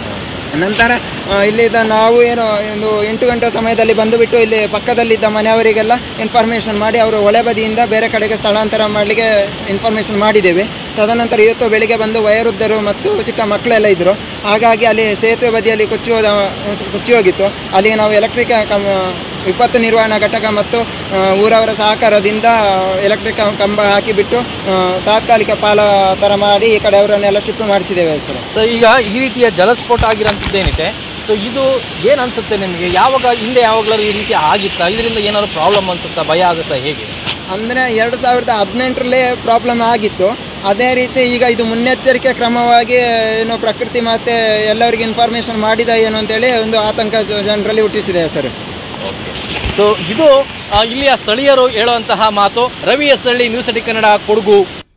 ನಂತರ ಆ, ಇಲ್ಲಿದ್ದ ನಾವು ಏನು ಒಂದು ಎಂಟು ಗಂಟೆ ಸಮಯದಲ್ಲಿ ಬಂದುಬಿಟ್ಟು ಇಲ್ಲಿ ಪಕ್ಕದಲ್ಲಿದ್ದ ಮನೆಯವರಿಗೆಲ್ಲ ಇನ್ಫಾರ್ಮೇಷನ್ ಮಾಡಿ ಅವರು ಒಳೆ ಬದಿಯಿಂದ ಬೇರೆ ಕಡೆಗೆ ಸ್ಥಳಾಂತರ ಮಾಡಲಿಕ್ಕೆ ಇನ್ಫಾರ್ಮೇಷನ್ ಮಾಡಿದ್ದೇವೆ ತದನಂತರ ಇವತ್ತು ಬೆಳಿಗ್ಗೆ ಬಂದು ವಯೋವೃದ್ಧರು ಮತ್ತು ಚಿಕ್ಕ ಮಕ್ಕಳೆಲ್ಲ ಇದ್ದರು ಹಾಗಾಗಿ ಅಲ್ಲಿ ಸೇತುವೆ ಬದಿಯಲ್ಲಿ ಕೊಚ್ಚಿ ಹೋದ ಕೊಚ್ಚಿ ಹೋಗಿತ್ತು ಅಲ್ಲಿ ನಾವು ಎಲೆಕ್ಟ್ರಿಕ್ ಕಂ ವಿಪತ್ತು ನಿರ್ವಹಣಾ ಘಟಕ ಮತ್ತು ಆ, ಊರವರ ಸಹಕಾರದಿಂದ ಎಲೆಕ್ಟ್ರಿಕ್ ಕಂಬ ಹಾಕಿಬಿಟ್ಟು ಆ, ತಾತ್ಕಾಲಿಕ ಪಾಲ ಥರ ಮಾಡಿ ಈ ಕಡೆ ಅವರನ್ನೆಲ್ಲ ಶಿಫ್ಟ್ ಮಾಡಿಸಿದ್ದೇವೆ ಸರ್ ಸೊ ಈಗ ಈ ರೀತಿಯ ಜಲಸ್ಫೋಟ ಆಗಿರೋಂಥದ್ದೇನಿದೆ ಸೊ ಇದು ಏನು ಅನ್ಸುತ್ತೆ ನಿಮಗೆ ಯಾವಾಗ ಹಿಂದೆ ಯಾವಾಗಲಾದ್ರು ಈ ರೀತಿ ಆಗಿತ್ತಾ ಇದರಿಂದ ಏನಾದ್ರು ಪ್ರಾಬ್ಲಮ್ ಅನ್ಸುತ್ತಾ ಭಯ ಆಗುತ್ತಾ ಹೇಗೆ ಅಂದರೆ ಎರಡು ಸಾವಿರದ ಹದಿನೆಂಟರಲ್ಲೇ ಪ್ರಾಬ್ಲಮ್ ಆಗಿತ್ತು ಅದೇ ರೀತಿ ಈಗ ಇದು ಮುನ್ನೆಚ್ಚರಿಕೆ ಕ್ರಮವಾಗಿ ಏನು ಪ್ರಕೃತಿ ಮತ್ತೆ ಎಲ್ಲರಿಗೂ ಇನ್ಫಾರ್ಮೇಷನ್ ಮಾಡಿದ ಏನು ಅಂತೇಳಿ ಒಂದು ಆತಂಕ ಜ- ಜನರಲ್ಲಿ ಹುಟ್ಟಿಸಿದೆ ಸರ್ ಸೊ ಇದು ಆ, ಇಲ್ಲಿಯ ಸ್ಥಳೀಯರು ಹೇಳುವಂತಹ ಮಾತು Ravi S Halli news city Kannada Kodagu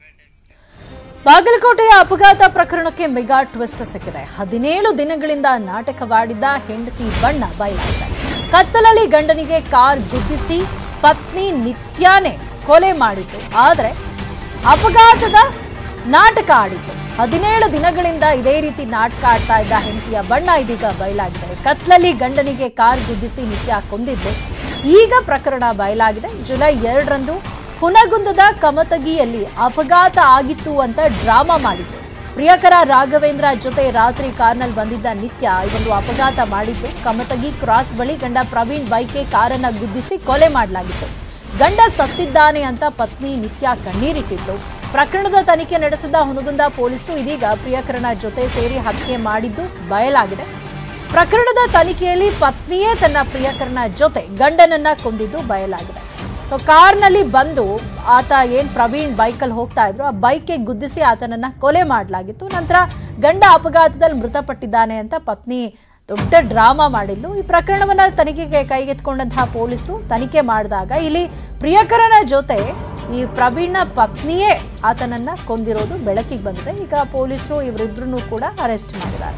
ಬಾಗಲಕೋಟೆಯ ಅಪಘಾತ ಪ್ರಕರಣಕ್ಕೆ ಮೆಗಾ ಟ್ವಿಸ್ಟ್ ಸಿಕ್ಕಿದೆ ಹದಿನೇಳು ದಿನಗಳಿಂದ ನಾಟಕವಾಡಿದ್ದ ಹೆಂಡತಿ ಬಣ್ಣ ಬಯಲಾಗಿದೆ ಕತ್ತಲಲ್ಲಿ ಗಂಡನಿಗೆ ಕಾರ್ ಗುದ್ದಿಸಿ ಪತ್ನಿ ನಿತ್ಯಾನೇ ಕೊಲೆ ಮಾಡಿತು ಆದರೆ ಅಪಘಾತದ ನಾಟಕ ಆಡಿತು ಹದಿನೇಳು ದಿನಗಳಿಂದ ಇದೇ ರೀತಿ ನಾಟಕ ಆಡ್ತಾ ಇದ್ದ ಹೆಂಡತಿಯ ಬಣ್ಣ ಇದೀಗ ಬಯಲಾಗಿದೆ ಕತ್ಲಲ್ಲಿ ಗಂಡನಿಗೆ ಕಾರ್ ಗುದ್ದಿಸಿ ನಿತ್ಯ ಕೊಂದಿದ್ದು ಈಗ ಪ್ರಕರಣ ಬಯಲಾಗಿದೆ ಜುಲೈ ಎರಡರಂದು ಹುನಗುಂದದ ಕಮತಗಿಯಲ್ಲಿ ಅಪಘಾತ ಆಗಿತ್ತು ಅಂತ ಡ್ರಾಮಾ ಮಾಡಿತ್ತು ಪ್ರಿಯಕರ ರಾಘವೇಂದ್ರ ಜೊತೆ ರಾತ್ರಿ ಕಾರ್ನಲ್ಲಿ ಬಂದಿದ್ದ ನಿತ್ಯ ಇದೊಂದು ಅಪಘಾತ ಮಾಡಿದ್ದು ಕಮತಗಿ ಕ್ರಾಸ್ ಬಳಿ ಗಂಡ ಪ್ರವೀಣ್ ಬೈಕ್ಗೆ ಕಾರನ್ನ ಗುದ್ದಿಸಿ ಕೊಲೆ ಮಾಡಲಾಗಿತ್ತು ಗಂಡ ಸತ್ತಿದ್ದಾನೆ ಅಂತ ಪತ್ನಿ ನಿತ್ಯ ಕಣ್ಣೀರಿಟ್ಟಿದ್ದು ಪ್ರಕರಣದ ತನಿಖೆ ನಡೆಸಿದ ಹುನಗುಂದ ಪೊಲೀಸರು ಇದೀಗ ಪ್ರಿಯಕರನ ಜೊತೆ ಸೇರಿ ಹತ್ಯೆ ಮಾಡಿದ್ದು ಬಯಲಾಗಿದೆ ಪ್ರಕರಣದ ತನಿಖೆಯಲ್ಲಿ ಪತ್ನಿಯೇ ತನ್ನ ಪ್ರಿಯಕರನ ಜೊತೆ ಗಂಡನನ್ನ ಕೊಂದಿದ್ದು ಬಯಲಾಗಿದೆ ಸೊ ಕಾರ್ನಲ್ಲಿ ಬಂದು ಆತ ಏನ್ ಪ್ರವೀಣ್ ಬೈಕಲ್ಲಿ ಹೋಗ್ತಾ ಇದ್ರು ಆ ಬೈಕ್ಗೆ ಗುದ್ದಿಸಿ ಆತನನ್ನ ಕೊಲೆ ಮಾಡಲಾಗಿತ್ತು ನಂತರ ಗಂಡ ಅಪಘಾತದಲ್ಲಿ ಮೃತಪಟ್ಟಿದ್ದಾನೆ ಅಂತ ಪತ್ನಿ ದೊಡ್ಡ ಡ್ರಾಮಾ ಮಾಡಿದ್ದು ಈ ಪ್ರಕರಣವನ್ನ ತನಿಖೆಗೆ ಕೈಗೆತ್ಕೊಂಡಂತಹ ಪೊಲೀಸರು ತನಿಖೆ ಮಾಡಿದಾಗ ಇಲ್ಲಿ ಪ್ರಿಯಕರನ ಜೊತೆ ಈ ಪ್ರವೀಣ್ನ ಪತ್ನಿಯೇ ಆತನನ್ನ ಕೊಂದಿರೋದು ಬೆಳಕಿಗೆ ಬಂದಿದೆ ಈಗ ಪೊಲೀಸರು ಇವರಿಬ್ಬರನ್ನು ಕೂಡ ಅರೆಸ್ಟ್ ಮಾಡಿದ್ದಾರೆ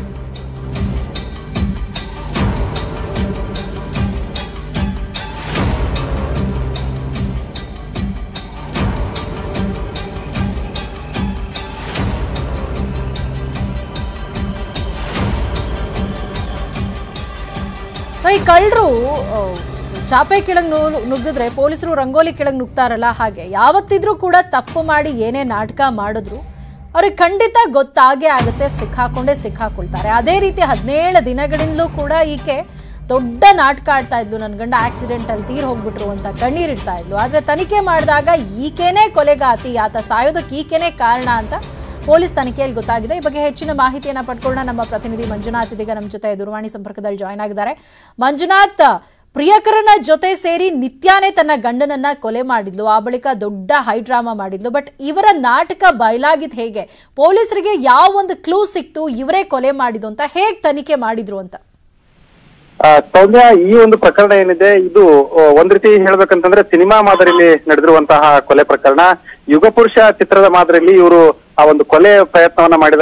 ಸೊ ಈ ಕಳ್ಳರು ಚಾಪೆ ಕೆಳಗೆ ನುಗ್ಗಿದ್ರೆ ಪೊಲೀಸರು ರಂಗೋಲಿ ಕೆಳಗೆ ನುಗ್ತಾರಲ್ಲ ಹಾಗೆ ಯಾವತ್ತಿದ್ರೂ ಕೂಡ ತಪ್ಪು ಮಾಡಿ ಏನೇ ನಾಟಕ ಮಾಡಿದ್ರು ಅವ್ರಿಗೆ ಖಂಡಿತ ಗೊತ್ತಾಗೇ ಆಗುತ್ತೆ ಸಿಕ್ಕಾಕೊಂಡೇ ಸಿಕ್ಕಾಕೊಳ್ತಾರೆ ಅದೇ ರೀತಿ ಹದಿನೇಳು ದಿನಗಳಿಂದಲೂ ಕೂಡ ಈಕೆ ದೊಡ್ಡ ನಾಟಕ ಆಡ್ತಾ ಇದ್ಲು ನನ್ನ ಗಂಡ ಆಕ್ಸಿಡೆಂಟ್ ಅಲ್ಲಿ ತೀರ್ ಹೋಗ್ಬಿಟ್ರು ಅಂತ ಕಣ್ಣೀರಿಡ್ತಾ ಇದ್ಲು ಆದ್ರೆ ತನಿಖೆ ಮಾಡಿದಾಗ ಈಕೆನೇ ಕೊಲೆಗಾತಿ ಆತ ಸಾಯೋದಕ್ಕೆ ಈಕೆನೇ ಕಾರಣ ಅಂತ ಪೊಲೀಸ್ ತನಿಖೆಯಲ್ಲಿ ಗೊತ್ತಾಗಿದೆ ಈ ಬಗ್ಗೆ ಹೆಚ್ಚಿನ ಮಾಹಿತಿಯನ್ನ ಪಡ್ಕೊಳ್ಳೋಣ ನಮ್ಮ ಪ್ರತಿನಿಧಿ ಮಂಜುನಾಥ್ ಇದೀಗ ನಮ್ಮ ಜೊತೆ ದೂರವಾಣಿ ಸಂಪರ್ಕದಲ್ಲಿ ಜಾಯ್ನ್ ಆಗಿದ್ದಾರೆ ಮಂಜುನಾಥ್ ಪ್ರಿಯಕರನ ಜೊತೆ ಸೇರಿ ನಿತ್ಯಾನೇ ತನ್ನ ಗಂಡನನ್ನ ಕೊಲೆ ಮಾಡಿದ್ಲು ಆ ಬಳಿಕ ದೊಡ್ಡ ಹೈ ಡ್ರಾಮಾ ಮಾಡಿದ್ಲು ಬಟ್ ಇವರ ನಾಟಕ ಬಯಲಾಗಿದ್ ಹೇಗೆ ಪೊಲೀಸರಿಗೆ ಯಾವ ಒಂದು ಕ್ಲೂ ಸಿಕ್ತು ಇವರೇ ಕೊಲೆ ಮಾಡಿದ್ದು ಅಂತ ಹೇಗ್ ತನಿಖೆ ಮಾಡಿದ್ರು ಅಂತ ಆ, ಸೌಮ್ಯ ಈ ಒಂದು ಪ್ರಕರಣ ಏನಿದೆ ಇದು ಆ, ಒಂದ್ ರೀತಿ ಹೇಳ್ಬೇಕಂತಂದ್ರೆ ಸಿನಿಮಾ ಮಾದರಿಯಲ್ಲಿ ನಡೆದಿರುವಂತಹ ಕೊಲೆ ಪ್ರಕರಣ ಯುಗ ಪುರುಷ ಚಿತ್ರದ ಮಾದರಿಯಲ್ಲಿ ಇವರು ಆ ಒಂದು ಕೊಲೆ ಪ್ರಯತ್ನವನ್ನ ಮಾಡಿದ್ದಾರೆ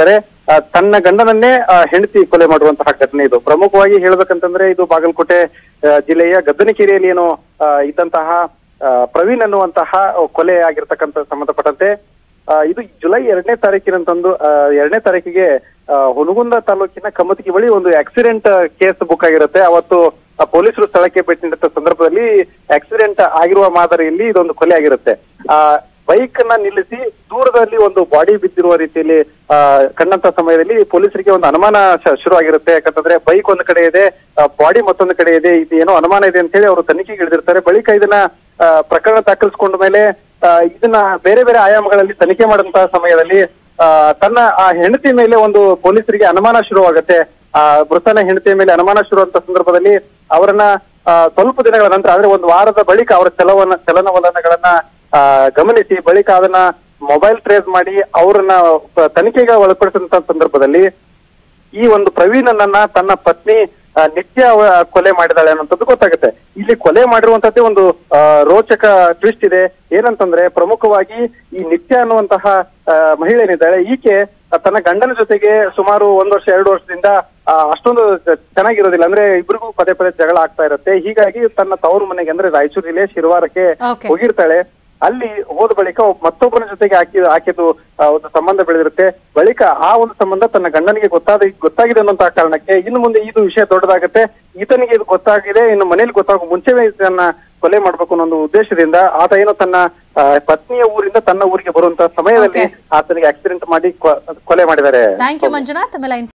ಆ, ತನ್ನ ಗಂಡನನ್ನೇ ಆ, ಹೆಂಡತಿ ಕೊಲೆ ಮಾಡುವಂತಹ ಘಟನೆ ಇದು ಪ್ರಮುಖವಾಗಿ ಹೇಳ್ಬೇಕಂತಂದ್ರೆ ಇದು ಬಾಗಲಕೋಟೆ ಆ, ಜಿಲ್ಲೆಯ ಗದ್ದನಕೆರೆಯಲ್ಲಿ ಏನು ಆ, ಇದ್ದಂತಹ ಆ, ಪ್ರವೀಣ್ ಅನ್ನುವಂತಹ ಕೊಲೆ ಆಗಿರ್ತಕ್ಕಂಥ ಸಂಬಂಧಪಟ್ಟಂತೆ ಆ, ಇದು ಜುಲೈ ಎರಡನೇ ತಾರೀಕಿನಂತಂದು ಆ, ಎರಡನೇ ತಾರೀಕಿಗೆ ಆ, ಹುನಗುಂದ ತಾಲೂಕಿನ ಕಮತಗಿ ಬಳಿ ಒಂದು ಆಕ್ಸಿಡೆಂಟ್ ಕೇಸ್ ಬುಕ್ ಆಗಿರುತ್ತೆ ಅವತ್ತು ಆ, ಪೊಲೀಸರು ಸ್ಥಳಕ್ಕೆ ಭೇಟಿ ನೀಡಿದ ಸಂದರ್ಭದಲ್ಲಿ ಆಕ್ಸಿಡೆಂಟ್ ಆಗಿರುವ ಮಾದರಿಯಲ್ಲಿ ಇದೊಂದು ಕೊಲೆ ಆಗಿರುತ್ತೆ ಆ ಬೈಕ್ ನ ನಿಲ್ಲಿಸಿ ದೂರದಲ್ಲಿ ಒಂದು ಬಾಡಿ ಬಿದ್ದಿರುವ ರೀತಿಯಲ್ಲಿ ಆ ಕಂಡಂತ ಸಮಯದಲ್ಲಿ ಪೊಲೀಸರಿಗೆ ಒಂದು ಅನುಮಾನ ಶ- ಶುರು ಆಗಿರುತ್ತೆ ಯಾಕಂತಂದ್ರೆ ಬೈಕ್ ಒಂದು ಕಡೆ ಇದೆ ಬಾಡಿ ಮತ್ತೊಂದು ಕಡೆ ಇದೆ ಇದು ಏನೋ ಅನುಮಾನ ಇದೆ ಅಂತ ಹೇಳಿ ಅವರು ತನಿಖೆಗೆ ಇಳಿದಿರ್ತಾರೆ ಬಳಿಕ ಇದನ್ನ ಆ, ಪ್ರಕರಣ ದಾಖಲಿಸಿಕೊಂಡ ಮೇಲೆ ಆ, ಇದನ್ನ ಬೇರೆ ಬೇರೆ ಆಯಾಮಗಳಲ್ಲಿ ತನಿಖೆ ಮಾಡುವಂತಹ ಸಮಯದಲ್ಲಿ ಆ, ತನ್ನ ಆ ಹೆಂಡತಿ ಮೇಲೆ ಒಂದು ಪೊಲೀಸರಿಗೆ ಅನುಮಾನ ಶುರುವಾಗುತ್ತೆ ಆ ಮೃತನ ಹೆಂಡತಿಯ ಮೇಲೆ ಅನುಮಾನ ಶುರುವಂತ ಸಂದರ್ಭದಲ್ಲಿ ಅವರನ್ನ ಆ, ಸ್ವಲ್ಪ ದಿನಗಳ ನಂತರ ಅಂದ್ರೆ ಒಂದು ವಾರದ ಬಳಿಕ ಅವರ ಚಲವನ್ನ ಚಲನವಲನಗಳನ್ನ ಆ, ಗಮನಿಸಿ ಬಳಿಕ ಅದನ್ನ ಮೊಬೈಲ್ ಟ್ರೇಸ್ ಮಾಡಿ ಅವರನ್ನ ಪ- ತನಿಖೆಗೆ ಒಳಪಡಿಸಿದಂತ ಸಂದರ್ಭದಲ್ಲಿ ಈ ಒಂದು ಪ್ರವೀಣನನ್ನ ತನ್ನ ಪತ್ನಿ ಆ, ನಿತ್ಯ ಅವ- ಕೊಲೆ ಮಾಡಿದಾಳೆ ಅನ್ನೋಂಥದ್ದು ಗೊತ್ತಾಗುತ್ತೆ ಇಲ್ಲಿ ಕೊಲೆ ಮಾಡಿರುವಂತದ್ದೇ ಒಂದು ಆ, ರೋಚಕ ಟ್ವಿಸ್ಟ್ ಇದೆ ಏನಂತಂದ್ರೆ ಪ್ರಮುಖವಾಗಿ ಈ ನಿತ್ಯ ಅನ್ನುವಂತಹ ಆ, ಮಹಿಳೆ ಏನಿದ್ದಾಳೆ ಈಕೆ ತನ್ನ ಗಂಡನ ಜೊತೆಗೆ ಸುಮಾರು ಒಂದ್ ವರ್ಷ ಎರಡು ವರ್ಷದಿಂದ ಆ, ಅಷ್ಟೊಂದು ಚ- ಚೆನ್ನಾಗಿರೋದಿಲ್ಲ ಅಂದ್ರೆ ಇಬ್ರಿಗೂ ಪದೇ ಪದೇ ಜಗಳ ಆಗ್ತಾ ಇರುತ್ತೆ ಹೀಗಾಗಿ ತನ್ನ ತವರು ಮನೆಗೆ ಅಂದ್ರೆ ರಾಯಚೂರು ಜಿಲ್ಲೆ ಶಿರವಾರಕ್ಕೆ Okay. ಹೋಗಿರ್ತಾಳೆ ಅಲ್ಲಿ ಹೋದ ಬಳಿಕ ಒಬ್ಬ ಮತ್ತೊಬ್ಬನ ಜೊತೆಗೆ ಹಾಕಿ ಹಾಕಿದ್ದು ಆ, ಒಂದು ಸಂಬಂಧ ಬೆಳೆದಿರುತ್ತೆ ಬಳಿಕ ಆ ಒಂದು ಸಂಬಂಧ ತನ್ನ ಗಂಡನಿಗೆ ಗೊತ್ತಾದ ಗೊತ್ತಾಗಿದೆ ಅನ್ನುವಂತಹ ಕಾರಣಕ್ಕೆ ಇನ್ನು ಮುಂದೆ ಇದು ವಿಷಯ ದೊಡ್ಡದಾಗುತ್ತೆ ಈತನಿಗೆ ಇದು ಗೊತ್ತಾಗಿದೆ ಇನ್ನು ಮನೇಲಿ ಗೊತ್ತಾಗೋ ಮುಂಚೆವೇ ಇದನ್ನ ಕೊಲೆ ಮಾಡ್ಬೇಕು ಅನ್ನೋ ಒಂದು ಉದ್ದೇಶದಿಂದ ಆತ ಏನು ತನ್ನ ಆ, ಪತ್ನಿಯ ಊರಿಂದ ತನ್ನ ಊರಿಗೆ ಬರುವಂತಹ ಸಮಯದಲ್ಲಿ ಆತನಿಗೆ ಆಕ್ಸಿಡೆಂಟ್ ಮಾಡಿ ಕೊ- ಕೊಲೆ ಮಾಡಿದ್ದಾರೆ ಥ್ಯಾಂಕ್ ಯು ಮಂಜುನಾಥ್ ಆಮೇಲೆ